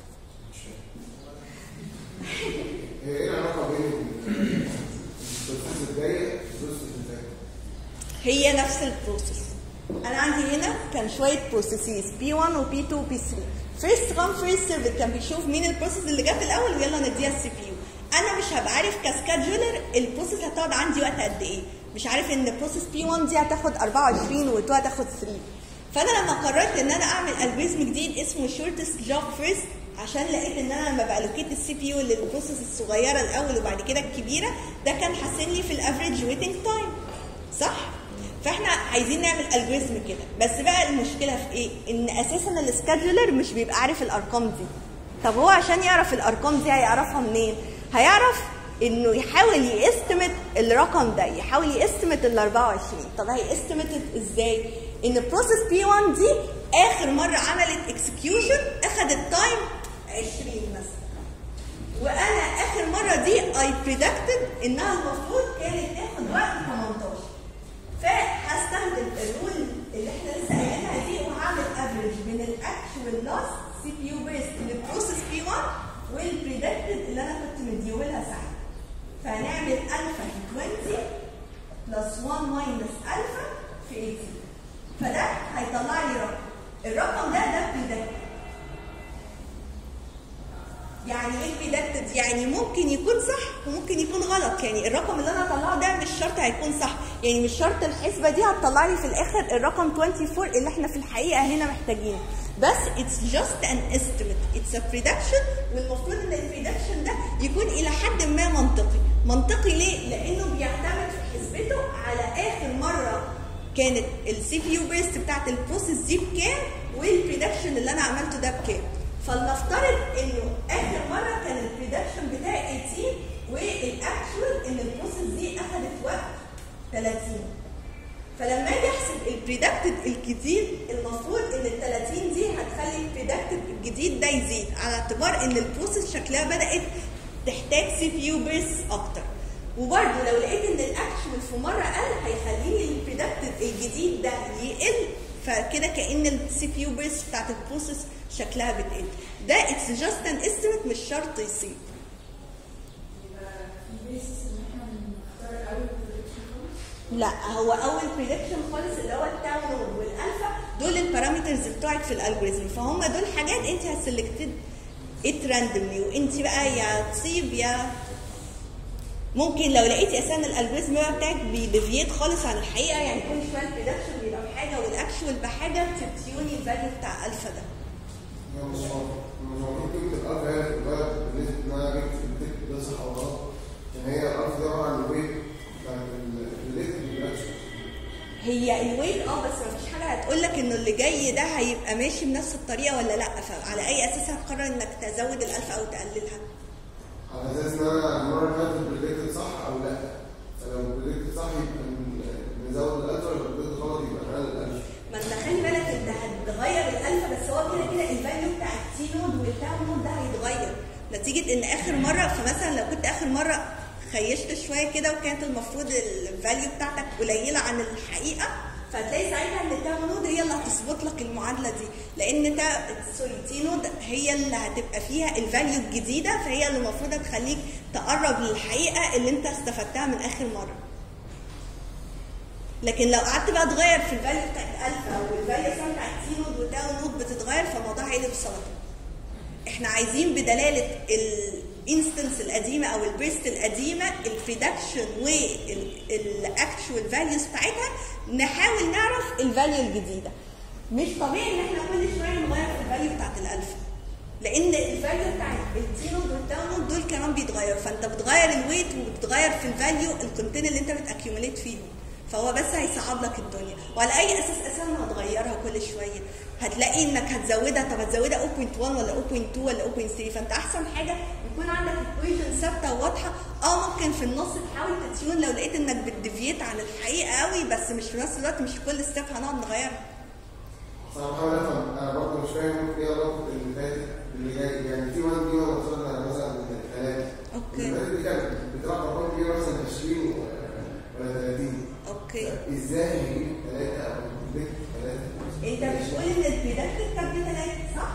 هي ايه العلاقه بين البروسيس الجايه والبروسيس اللي فاتت؟ هي نفس البروسيس انا عندي هنا كان شويه بروسيسز بي 1 وبي 2 وبي 3 فيرست كام فيرست سيرفر كان بيشوف مين البروسيس اللي جت الاول ويلا نديها السي بي يو انا مش هبقى عارف كاسكادجولر البروسيس هتقعد عندي وقت قد ايه مش عارف ان بروسيس بي 1 دي هتاخد 24 و2 هتاخد 3 فانا لما قررت ان انا اعمل الجوريزم جديد اسمه شورتست جوب فيرست عشان لقيت ان انا لما بالوكيت السي بي يو للبروسيس الصغيره الاول وبعد كده الكبيره ده كان حاسن لي في الافريج ويتنج تايم صح فاحنا عايزين نعمل الجوريزم كده بس بقى المشكله في ايه ان اساسا السكادجولر مش بيبقى عارف الارقام دي طب هو عشان يعرف الارقام دي هيعرفها منين هيعرف انه يحاول يستمت الرقم ده يحاول يستمت ال 24 طب هيستمت ازاي ان بروسيس بي 1 دي اخر مره عملت اكسكيوشن اخذت تايم 20 مثلا وانا اخر مره دي اي بريدكتد انها المفروض كانت تاخد وقت 18 فهستخدم الرول اللي احنا لسه قايلينها دي وهعمل افريج بين الاكشوال لاست سي بي يو بيست للبروسيس بي 1 والبريدكتد اللي انا كنت مديولها ساعتها فهنعمل الفا في 20 بلس 1 ماينس الفا في 18 فده هيطلع لي رقم الرقم ده ده بريدكتد يعني ايه بريدكتد يعني ممكن يكون صح وممكن يكون غلط يعني الرقم اللي انا هطلعه ده مش شرط هيكون صح يعني مش شرط الحسبه دي هتطلع لي في الاخر الرقم 24 اللي احنا في الحقيقه هنا محتاجينه بس it's just an estimate it's a prediction والمفروض ان البريدكشن ده يكون الى حد ما منطقي منطقي ليه لانه بيعتمد في حسبته على اخر مره كانت السي بي يو بيست بتاعت البروسيس دي بكام والبريدكشن اللي انا عملته ده بكام فلنفترض انه اخر مره كان البريدكشن بتاعي 18 والاكشوال ان البروسيس دي اخذت وقت 30 فلما اجي احسب البريدكتد الجديد المفروض ان ال 30 دي هتخلي البريدكتد الجديد ده يزيد على اعتبار ان البروسيس شكلها بدات تحتاج سي بي يو بيرس اكتر وبرده لو لقيت ان الاكشوال في مره قل هيخليني البريدكتد الجديد ده يقل فكده كان السي بي يو بيرس بتاعت البروسيس شكلها بتقل ده اتس جاست ان استيميت مش شرط يصيب لا هو اول بريدكشن خالص اللي هو التاو نود والالفا دول البارامترز بتوعك في الالجوريزم فهم دول حاجات انت هتسلكتد ات راندوملي وانت بقى يا تصيب يا ممكن لو لقيتي اساسا الالجوريزم بقى بتاعك بيديفيت خالص عن الحقيقه يعني كل شويه البريدكشن بيبقى بحاجه والاكشوال بحاجه تبتيوني الفاليو بتاع الفا ده هي مش مش المفروض قيمة الألف هي اللي تتغير بالنسبة إن أنا جبت البيت ده صح أو غلط عشان هي الألف ده عبارة عن الويت بتاعت الريليتد بالأكشن هي الويت اه بس مفيش حاجه هتقول لك انه اللي جاي ده هيبقى ماشي بنفس الطريقه ولا لا فعلى اي اساس هتقرر انك تزود الالفا او تقللها على أساس إن أنا المرة اللي فاتت بريدكتد صح أو لأ فلو بريدكتد صح يبقى ن- نزود الألف ولو بريدكتد غلط يبقى نقلل الألف ما انت خلي بالك انت هتغير الالفا بس هو كده كده الفاليو بتاع التي نود والتاو نود ده هيتغير نتيجه ان اخر مره فمثلا لو كنت اخر مره خيشت شويه كده وكانت المفروض الفاليو بتاعتك قليله عن الحقيقه فهتلاقي ساعتها ان التاو نود هي اللي هتظبط لك المعادله دي لان تا سوري تي نود هي اللي هتبقى فيها الفاليو الجديده فهي اللي المفروض تخليك تقرب للحقيقه اللي انت استفدتها من اخر مره لكن لو قعدت بقى تغير في الفاليو بتاعت الفا او الفاليو مثلا بتاعت تي نود وتاو نود بتتغير فالموضوع هيقلب سلطه احنا عايزين بدلاله الانستنس القديمه او البيست القديمه البريدكشن والاكشوال فاليوز بتاعتها نحاول نعرف الفاليو الجديده مش طبيعي ان احنا كل شويه نغير في الفاليو بتاعت الالفا لان الفاليو بتاعت التي نود والتاو نود دول كمان بيتغيروا فانت بتغير الويت وبتغير في الفاليو الكونتين اللي انت بتاكيوميليت فيهم فهو بس هيصعب لك الدنيا وعلى اي اساس اساسا هتغيرها كل شويه هتلاقي انك هتزودها طب هتزودها 0.1 ولا 0.2 ولا 0.3 فانت احسن حاجه يكون عندك ايكويشن ثابته وواضحه اه ممكن في النص تحاول تتيون لو لقيت انك بتديفيت عن الحقيقه قوي بس مش في نفس الوقت مش كل ستيب هنقعد نغيرها بس أنا بحاول أفهم أنا برضه مش فاهم إيه علاقة اللي فاتت باللي جاي يعني في 1 دي وأنا وصلنا مثلا ثلاثة أوكي. اللي فاتت دي كانت بتلعب أرقام كبيرة مثلا 20 ولا 30 اوكي ازاي هجيب ثلاثة او هجيب ثلاثة انت بتقول ان البريدكتيف كان فيه ثلاثه صح؟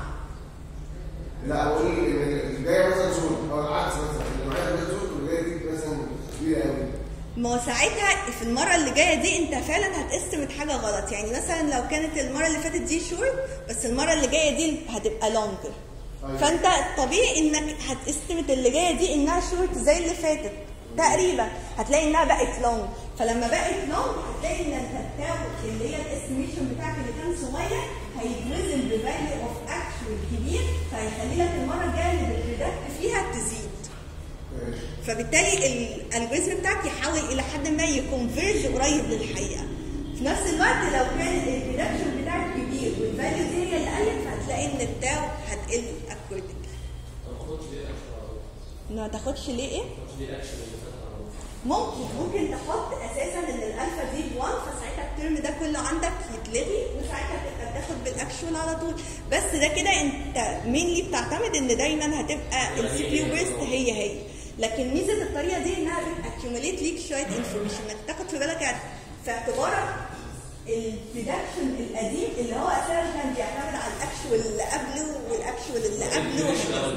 لا اقول ان اللي جاية مثلا شهور او العكس مثلا اللي معايا ثلاث شهور واللي جاية دي مثلا كبيرة قوي ما هو ساعتها في المرة اللي جاية دي انت فعلا هتستمت حاجة غلط يعني مثلا لو كانت المرة اللي فاتت دي شورت بس المرة اللي جاية دي هتبقى لونجر أيوة. فانت طبيعي انك هتستمت اللي جاية دي انها شورت زي اللي فاتت تقريبا هتلاقي انها بقت لونج فلما بقت لونج هتلاقي ان انت بتاخد اللي هي الاستيميشن بتاعك اللي كان صغير هيتوزن بفاليو اوف اكشوال كبير فهيخلي لك المرة الجاية اللي بتريدكت فيها تزيد ماشي فبالتالي الالجوريزم بتاعك يحاول الى حد ما يكونفيرج قريب للحقيقه في نفس الوقت لو كان الريدكشن بتاعك كبير والفاليو دي هي اللي قلت فهتلاقي ان التاو هتقل اكوردنج ما تاخدش ليه اكشن ما تاخدش ليه ايه؟ ما تاخدش ليه الاكشن اللي فات على طول. ممكن ممكن تحط اساسا ان الالفا دي ب 1 فساعتها الترم ده كله عندك يتلغي وساعتها تبقى تاخد بالاكشوال على طول بس ده كده انت مينلي بتعتمد ان دايما هتبقى السي بي يو بيست هي هي لكن ميزه الطريقه دي انها بتاكيوميليت ليك شويه انفورميشن انك تاخد في بالك يعني في اعتبارك البرودكشن القديم اللي هو اساسا كان بيعتمد على الاكشوال اللي قبله والاكشوال اللي قبله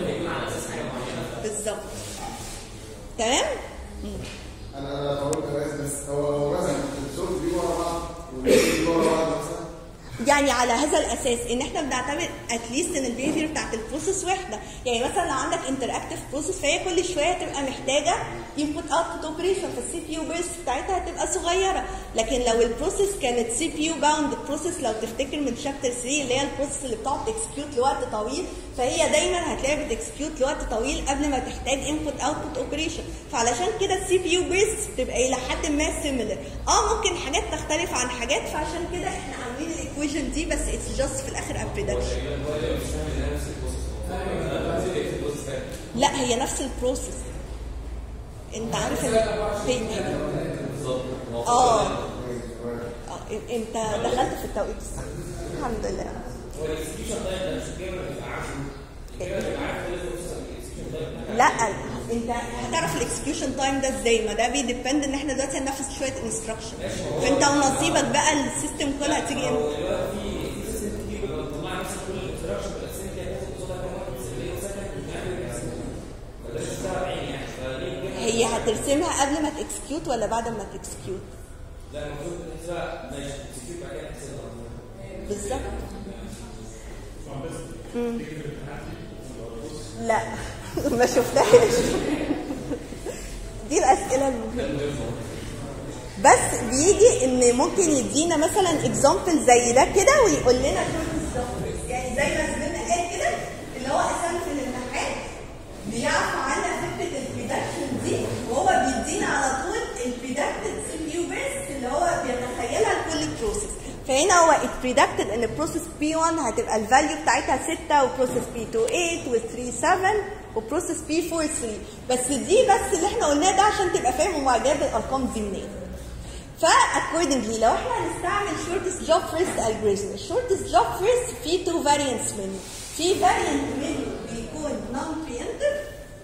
بالظبط تمام؟ انا انا فهمت كويس بس هو هو مثلا الشورت دي ورا بعض والدي دي ورا بعض مثلا يعني على هذا الاساس ان احنا بنعتمد اتليست ان البيهيفير بتاعت البروسيس واحده يعني مثلا لو عندك انتراكتيف بروسيس فهي كل شويه تبقى محتاجه انبوت اوتبوت اوبريشن فالسي بي يو بيرست بتاعتها هتبقى صغيره لكن لو البروسيس كانت سي بي يو باوند بروسيس لو تفتكر من شابتر 3 اللي هي البروسيس اللي بتقعد تكسكيوت لوقت طويل فهي دايما هتلاقيها بتكسكيوت لوقت طويل قبل ما تحتاج انبوت اوتبوت اوبريشن فعلشان كده السي بي يو بيرست بتبقى الى حد ما سيميلر اه ممكن حاجات تختلف عن حاجات فعشان كده احنا عاملين الايكويشن دي بس اتس جاست في الاخر ابريدكشن لا هي نفس البروسيس انت عارف ال- فين هنا اه اه انت دخلت في التوقيت الصح الحمد لله لا انت هتعرف الاكسكيوشن تايم ده ازاي ما ده بيديبند ان احنا دلوقتي هننفذ شويه انستراكشن فانت ونصيبك بقى السيستم كله هتيجي امتى هي هترسمها قبل ما تكسكيوت ولا بعد ما تكسكيوت لا المفروض تحسبها ماشي تكتب بعد كده تحسبها بالظبط مم. لا ما شفتهاش دي الاسئله المهمه بس بيجي ان ممكن يدينا مثلا اكزامبل زي ده كده ويقول لنا shortest job first. يعني زي ما زميلنا قال كده اللي هو اساسا في الامتحان بيعرف عنا فكره البريدكشن دي وهو بيدينا على طول البريدكتد سي بي يو بيرست اللي هو بيتخيلها لكل بروسيس فهنا هو اتبريدكتد ان بروسيس بي 1 هتبقى الفاليو بتاعتها 6 وبروسيس بي 2 8 و 3 7 وبروسيس بي 4 3 بس دي بس اللي احنا قلناه ده عشان تبقى فاهم هو جايب الارقام دي منين فاكوردنجلي لو احنا هنستعمل شورتست جوب فيرست الجوريزم الشورتست جوب فيرست في تو فاريانتس منه في فاريانت منه بيكون نون بريمتيف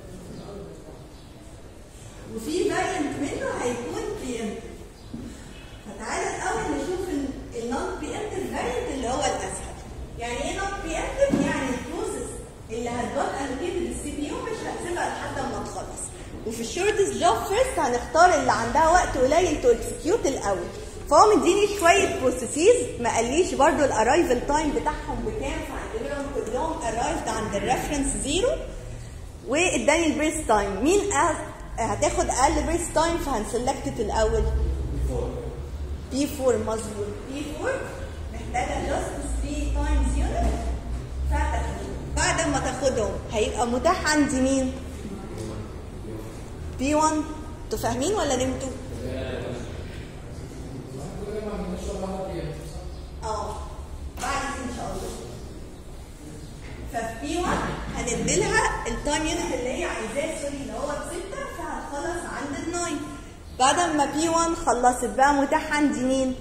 وفي فاريانت منه هيكون بريمتيف فتعالى الاول نشوف النون بريمتيف فاريانت اللي هو الاسهل يعني ايه نون بريمتيف يعني البروسيس اللي هتجوت الوكيتد للسي بي يو مش هتسيبها لحد ما تخلص وفي الشورتست جوب فيرست هنختار اللي عندها وقت قليل تو اكسكيوت الاول فهو مديني شويه بروسيسز ما قاليش برضو الارايفل تايم بتاعهم بكام فهعتبرهم كلهم ارايفد عند الريفرنس زيرو واداني البيرست تايم مين أه- هتاخد اقل بيرست تايم فهنسلكت الاول بي 4 مظبوط بي 4 محتاجه جاست 3 تايمز يونت فهتاخدهم بعد ما تاخدهم هيبقى متاح عندي مين؟ بي 1 انتوا فاهمين ولا نمتوا؟ كل ده ما عملناش ولا واحده فيها صح؟ اه بعد كده ان شاء الله ففي بي 1 هنديلها التايم يونت اللي هي عايزاه سوري اللي هو بستة فهتخلص عند الناين بعد ما بي 1 خلصت بقى متاح عندي مين؟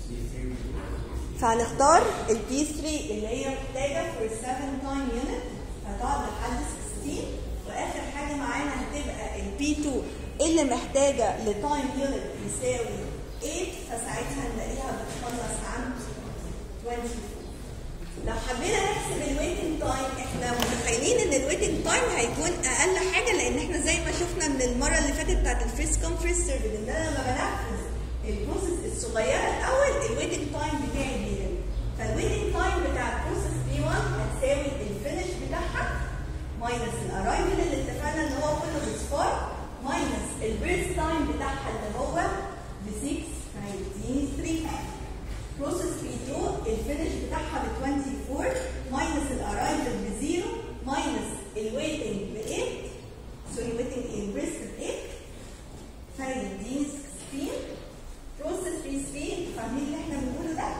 فهنختار البي 3 اللي هي محتاجه for 7 تايم يونت هتقعد لحد 16 واخر حاجه معانا هتبقى البي 2 اللي محتاجه لتايم يونت يساوي 8 فساعتها نلاقيها بتخلص عند 24 لو حبينا نحسب الويتنج تايم احنا متخيلين ان الويتنج تايم هيكون اقل حاجه لان احنا زي ما شفنا من المره اللي فاتت بتاعت الفيرست كوم فيرست سيرف ان انا لما بنفذ البروسيس الصغيره الاول الويتنج تايم بتاعي بيقل فالويتنج تايم بتاع البروسيس بي 1 هتساوي الفينش بتاعها ماينس الارايفل اللي اتفقنا ان هو كله بصفار ماينس البيرث تايم بتاعها اللي هو ب 6 هيديني 3 بروسيس بي 2 الفينش بتاعها ب 24 ماينس الارايفل ب 0 ماينس الويتنج ب 8 سوري ويتنج ايه البريست ب 8 فيديني 16 بروسيس بي 3 فاهمين اللي احنا بنقوله ده؟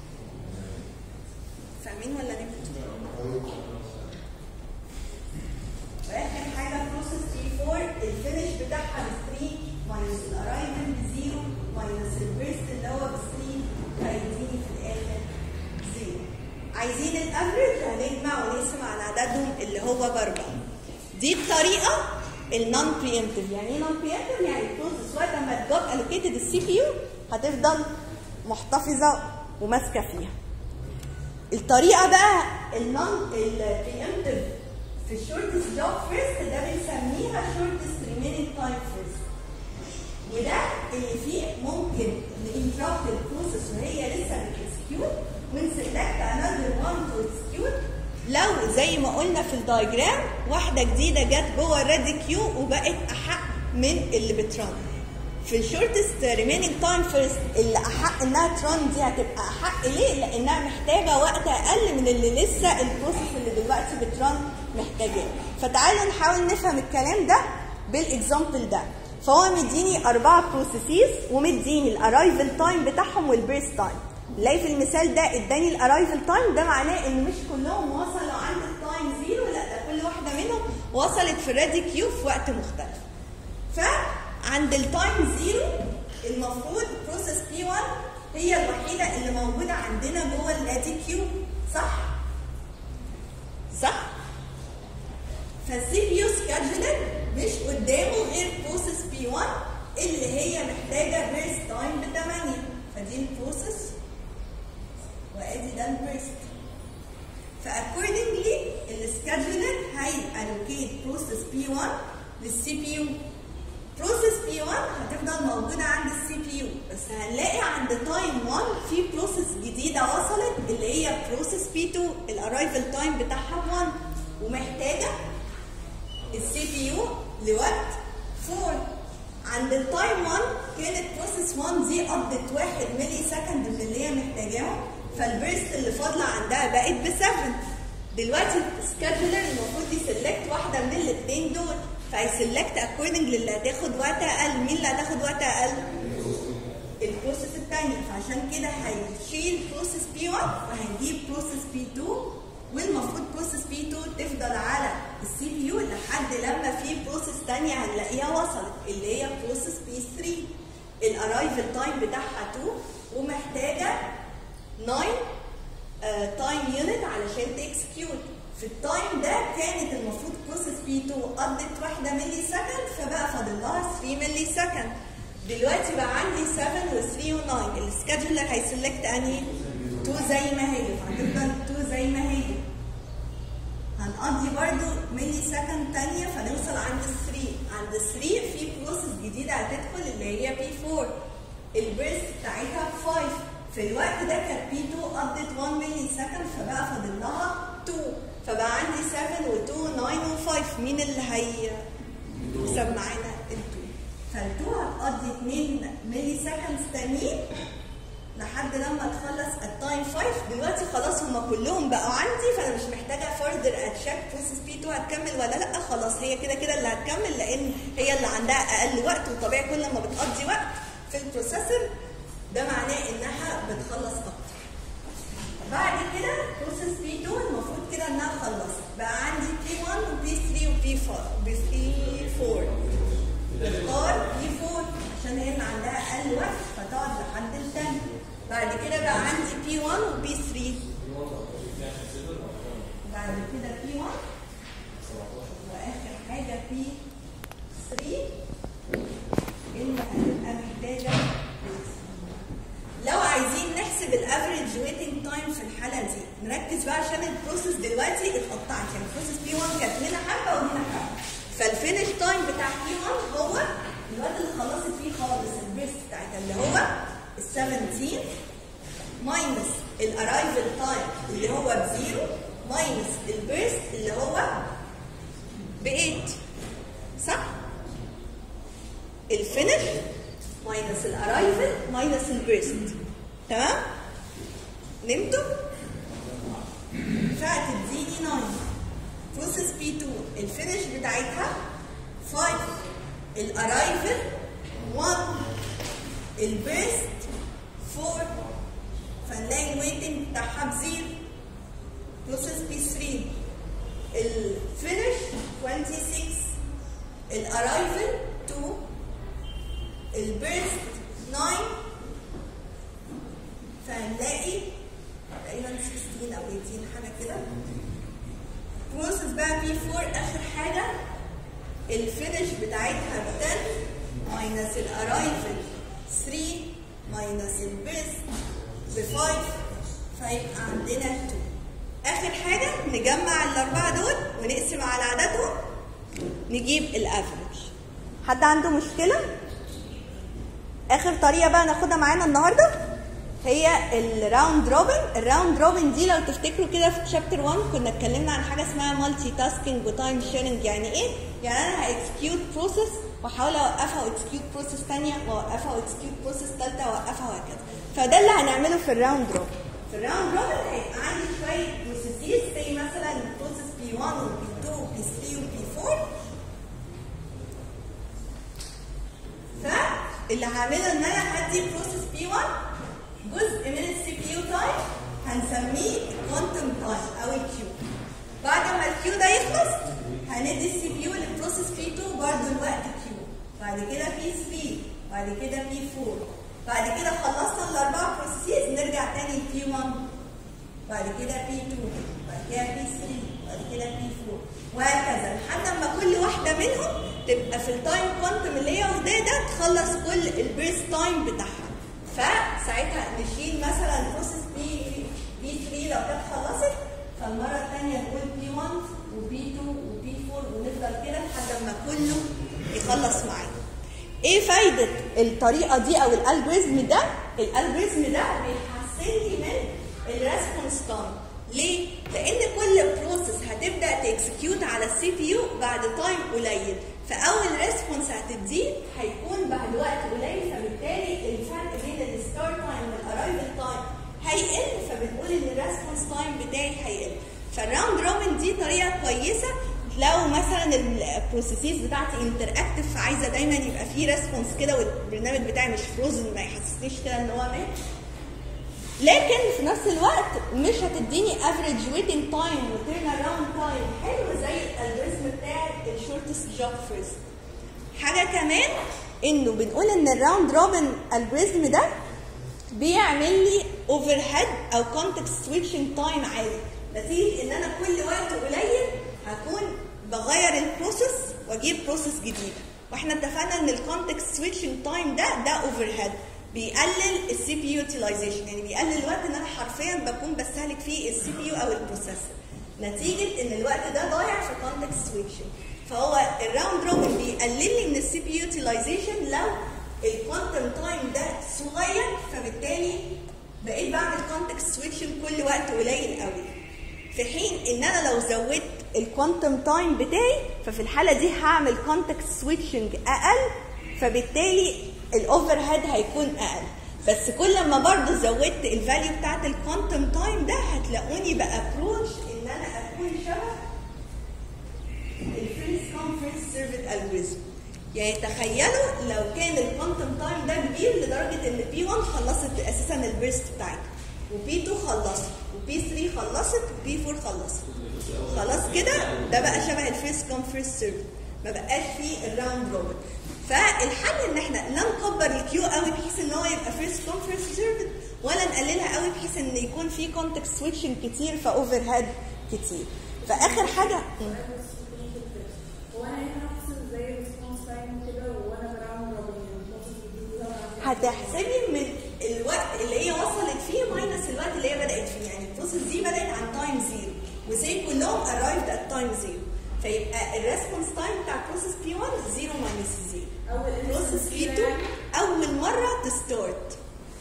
فاهمين ولا نمتوا؟ واخر حاجه بروسيس بي 4 الفينش بتاعها ب 3 ماينس الارايفل ب 0 ماينس البريست اللي هو ب 3 هيديني في الاخر 0 عايزين الافريج هنجمع ونقسم على عددهم اللي هو باربعه دي الطريقه النون بريمتيف يعني ايه نون بريمتيف يعني البروسيس وقت ما تجوب الوكيتد السي بي يو هتفضل محتفظه وماسكه فيها الطريقه بقى النون البريمتيف في الشورتست جوب فيرست ده بنسميها شورتست ريمينينج تايم فيرست وده اللي فيه ممكن نinterrupt البروسيس وهي لسه بتكسكيوت ونسلكت انذر وان تو اكسكيوت لو زي ما قلنا في الدايجرام واحده جديده جت جوه الريدي كيو وبقت احق من اللي بترن في الشورتست ريمينينج تايم فيرست اللي احق انها ترن دي هتبقى احق ليه؟ لانها محتاجه وقت اقل من اللي لسه البروسيس اللي دلوقتي بترن محتاجاه فتعالوا نحاول نفهم الكلام ده بالاكزامبل ده فهو مديني أربعة بروسيسز ومديني الأرايفل تايم بتاعهم والبيرث تايم نلاقي في المثال ده اداني الأرايفل تايم ده معناه إن مش كلهم وصلوا عند التايم زيرو لا ده كل واحدة منهم وصلت في الريدي كيو في وقت مختلف فعند التايم زيرو المفروض بروسيس بي 1 هي الوحيدة اللي موجودة عندنا جوه الريدي كيو صح؟ صح؟ فالسي بي يو سكادجولر مش قدامه غير بروسيس بي 1 اللي هي محتاجه بيرست تايم ب 8 فدي البروسيس وادي ده البيرست فاكوردنجلي السكادجولر هيالوكيت بروسيس بي 1 للسي بي يو بروسيس بي 1 هتفضل موجوده عند السي بي يو بس هنلاقي عند تايم 1 في بروسيس جديده وصلت اللي هي بروسيس بي 2 الارايفل تايم بتاعها 1 ومحتاجه السي بي يو لوقت 4 عند التايم 1 كانت بروسيس 1 دي قضت 1 ملي سكند من اللي هي محتاجاهم فالبيرست اللي فاضله عندها بقت ب 7 دلوقتي السكادجولر المفروض يسلكت واحده من الاثنين دول فهيسلكت اكوردنج للي هتاخد وقت اقل مين اللي هتاخد وقت اقل؟ البروسيس الثانيه فعشان كده هيشيل بروسيس بي 1 وهيجيب بروسيس بي 2 والمفروض بروسيس بي 2 تفضل على السي بي يو لحد لما في بروسيس ثانيه هنلاقيها وصلت اللي هي بروسيس بي 3 الارايفل تايم بتاعها 2 ومحتاجه 9 تايم يونت علشان تكسكيوت في التايم ده كانت المفروض بروسيس بي 2 قضت واحده ملي سكند فبقى فاضل لها 3 ملي سكند دلوقتي بقى عندي 7 و 3 و 9 السكادجولر هيسلكت انهي 2 زي ما هي فهتفضل 2 زي ما هي هنقضي برضو ملي سكند تانية فنوصل عند 3 عند 3 في بروسيس جديدة هتدخل اللي هي بي 4 البيرست بتاعتها 5 في الوقت ده كانت بي 2 قضت 1 ملي سكند فبقى فاضل لها 2 فبقى عندي 7 و 2 9 و 5 مين اللي هي يكسب معانا ال 2 فال 2 هتقضي 2 ملي سكندز تانيين لحد لما تخلص التايم 5 دلوقتي خلاص هم كلهم بقوا عندي فانا مش محتاجه فردر اتشيك بروسيس بي 2 هتكمل ولا لا خلاص هي كده كده اللي هتكمل لان هي اللي عندها اقل وقت وطبيعي كل ما بتقضي وقت في البروسيسور ده معناه انها بتخلص اكتر بعد كده بروسيس بي 2 المفروض كده انها خلصت بقى عندي بي 1 وبي 3 وبي 4 وبي 4 تختار بي 4 عشان هي اللي عندها اقل وقت فتقعد لحد الثاني بعد كده بقى عندي بي 1 وبي 3 بعد كده بي 1 واخر حاجه بي 3 اللي هتبقى محتاجه لو عايزين نحسب الافريج ويتنج تايم في الحاله دي نركز بقى عشان البروسيس دلوقتي اتقطعت يعني البروسيس بي 1 كانت هنا حبه وهنا حبه فالفينش تايم بتاع بي 1 هو الوقت اللي خلصت فيه خالص البيست بتاعتها اللي هو ال 17 ماينس الارايفل تايم اللي هو بزيرو ماينس البيرست اللي هو ب 8 صح؟ الفينش ماينس الارايفل ماينس البيرست تمام؟ نمتوا؟ فهتديني 9 بروسيس بي 2 الفينش بتاعتها 5 الارايفل 1 البيست 4 فنلاقي الويتنج بتاعها بزيرو بروسيس بي 3 الفينش 26 الارايفل 2 البيرست 9 فهنلاقي تقريبا 16 او 18 حاجه كده بروسيس بقى بي 4 اخر حاجه الفينش بتاعتها ب 10 ماينس الارايفل 3 ماينس البيست ب 5 فيبقى عندنا 2 اخر حاجه نجمع الاربعه دول ونقسم على عددهم نجيب الافريج حد عنده مشكله اخر طريقه بقى ناخدها معانا النهارده هي الراوند روبن الراوند روبن دي لو تفتكروا كده في شابتر 1 كنا اتكلمنا عن حاجه اسمها مالتي تاسكينج وتايم شيرنج يعني ايه يعني انا هاكسكيوت بروسيس واحاول اوقفها واكسكيوت بروسيس ثانيه واوقفها واكسكيوت بروسيس ثالثه واوقفها وهكذا فده اللي هنعمله في الراوند روبن في الراوند روبن هيبقى عندي شويه بروسيسز زي مثلا بروسيس بي 1 وبي 2 وبي 3 وبي 4 فاللي هعمله ان انا هدي بروسيس بي 1 جزء من السي بي يو تايم هنسميه كوانتم تايم او الكيو بعد ما الكيو ده يخلص هندي السي بي يو للبروسيس بي 2 برضه الوقت كيو بعد كده بي 3 بعد كده بي 4 بعد كده خلصنا الاربعه بروسيسز نرجع تاني بي 1 بعد كده بي 2 بعد كده بي 3 بعد كده بي 4 وهكذا لحد ما كل واحده منهم تبقى في التايم كوانتم اللي هي واخداه ده تخلص كل البيرست تايم بتاعها فساعتها نشيل مثلا بروسيس بي بي 3 لو كانت خلصت فالمره الثانيه نقول بي 1 وبي 2 وبي 4 ونفضل كده لحد ما كله يخلص معانا. ايه فايده الطريقه دي او الالجوريزم ده؟ الالجوريزم ده بيحسن لي من الريسبونس تايم. ليه؟ لان كل بروسيس هتبدا تكسكيوت على السي بي يو بعد تايم قليل فاول ريسبونس هتديه هيكون هيقل فبنقول ان الريسبونس تايم بتاعي هيقل فالراوند روبن دي طريقه كويسه لو مثلا البروسيسز بتاعتي انتراكتيف فعايزه دايما يبقى فيه ريسبونس كده والبرنامج بتاعي مش فروزن ما يحسسنيش كده ان هو مات لكن في نفس الوقت مش هتديني افريج ويتنج تايم وتيرن اراوند تايم حلو زي الالجوريزم بتاع الشورتست جوب فيرست حاجه كمان انه بنقول ان الراوند روبن الجوريزم ده بيعمل لي اوفر هيد او كونتكست سويتشنج تايم عالي نتيجه ان انا كل وقت قليل هكون بغير البروسيس واجيب بروسيس جديده واحنا اتفقنا ان الكونتكست سويتشنج تايم ده ده اوفر هيد بيقلل السي بي يو يوتيلايزيشن يعني بيقلل الوقت ان انا حرفيا بكون بستهلك فيه السي بي يو او البروسيسور نتيجه ان الوقت ده ضايع في كونتكست سويتشنج فهو الراوند روبن بيقلل لي من السي بي يوتيلايزيشن لو الكوانتم تايم ده صغير فبالتالي بقيت بعمل كونتكست سويتشنج كل وقت قليل قوي في حين ان انا لو زودت الكوانتم تايم بتاعي ففي الحاله دي هعمل كونتكست سويتشنج اقل فبالتالي الاوفر هيد هيكون اقل بس كل ما برضه زودت الفاليو بتاعت الكوانتم تايم ده هتلاقوني بابروش ان انا اكون شبه الفريز كوم فريز سيرفيت الجوريزم يعني تخيلوا لو كان الكوانتم تايم ده كبير لدرجه ان بي 1 خلصت اساسا البيرست بتاعتها وبي 2 خلصت وبي 3 خلصت وبي 4 خلصت خلاص كده ده بقى شبه الفيرست كوم فيرست سيرفيت ما بقاش فيه الراوند روبن فالحل ان احنا لا نكبر الكيو قوي بحيث ان هو يبقى فيرست كوم فيرست سيرفيت ولا نقللها قوي بحيث ان يكون في كونتكست سويتشنج كتير فاوفر هيد كتير فاخر حاجه هو انا هنا هحسب زي الريسبونس تايم كده وانا براوند روبن يعني البروسيس الجديدة طبعاً. هتحسبي من الوقت اللي هي وصلت فيه ماينس الوقت اللي هي بدات فيه يعني البروسيس دي بدات عن تايم زيرو وزي كلهم ارايفد ات تايم زيرو فيبقى الريسبونس تايم بتاع بروسيس بي 1 زيرو ماينس زيرو اول بروسيس بي 2 يعني اول مره تستارت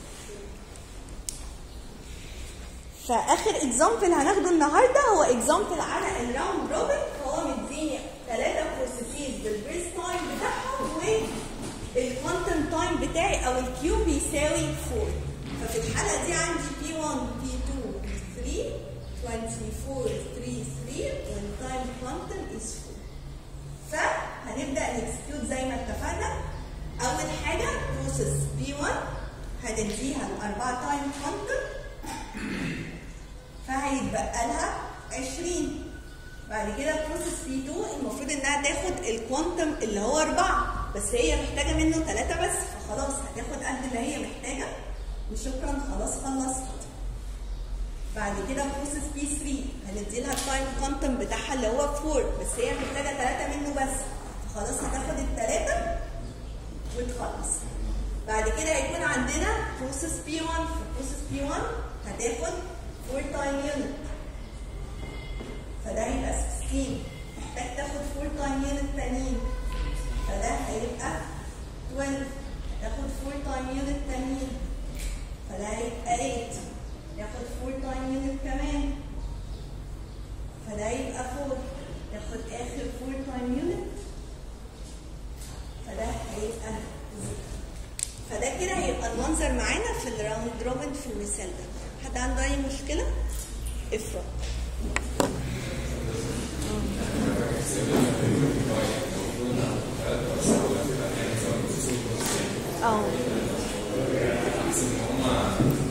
فاخر اكزامبل هناخده النهارده هو اكزامبل على الراوند روبن هو مديني ثلاثه بروسيسز بالبريس تايم بتاعهم والكوانتم تايم بتاعي او الكيو بيساوي 4 ففي الحاله دي عندي بي 1 بي 2 3 24 3 3 والتايم كوانتم از 4 فهنبدا نكسكيوت زي ما اتفقنا اول حاجه بروسيس بي 1 هنديها الاربعه تايم كوانتم فهيتبقى لها 20 بعد كده بروسيس بي 2 المفروض انها تاخد الكوانتم اللي هو 4 بس هي محتاجه منه 3 بس فخلاص هتاخد قد ما هي محتاجه وشكرا خلاص خلصت بعد كده بروسيس بي 3 هندي لها التايم كوانتم بتاعها اللي هو 4 بس هي محتاجه 3 منه بس فخلاص هتاخد الثلاثه وتخلص بعد كده هيكون عندنا بروسيس بي 1 في بروسيس بي 1 هتاخد 4 تايم يونت فده هيبقى 16 محتاج تاخد 4 تايم يونت تانيين فده هيبقى 12 تاخد 4 تايم يونت تانيين فده هيبقى 8 ياخد 4 تايم يونت كمان فده يبقى 4 ياخد اخر 4 تايم يونت فده هيبقى 0 فده كده هيبقى المنظر معانا في الراوند روبن في المثال ده حد عنده اي مشكله افرض اه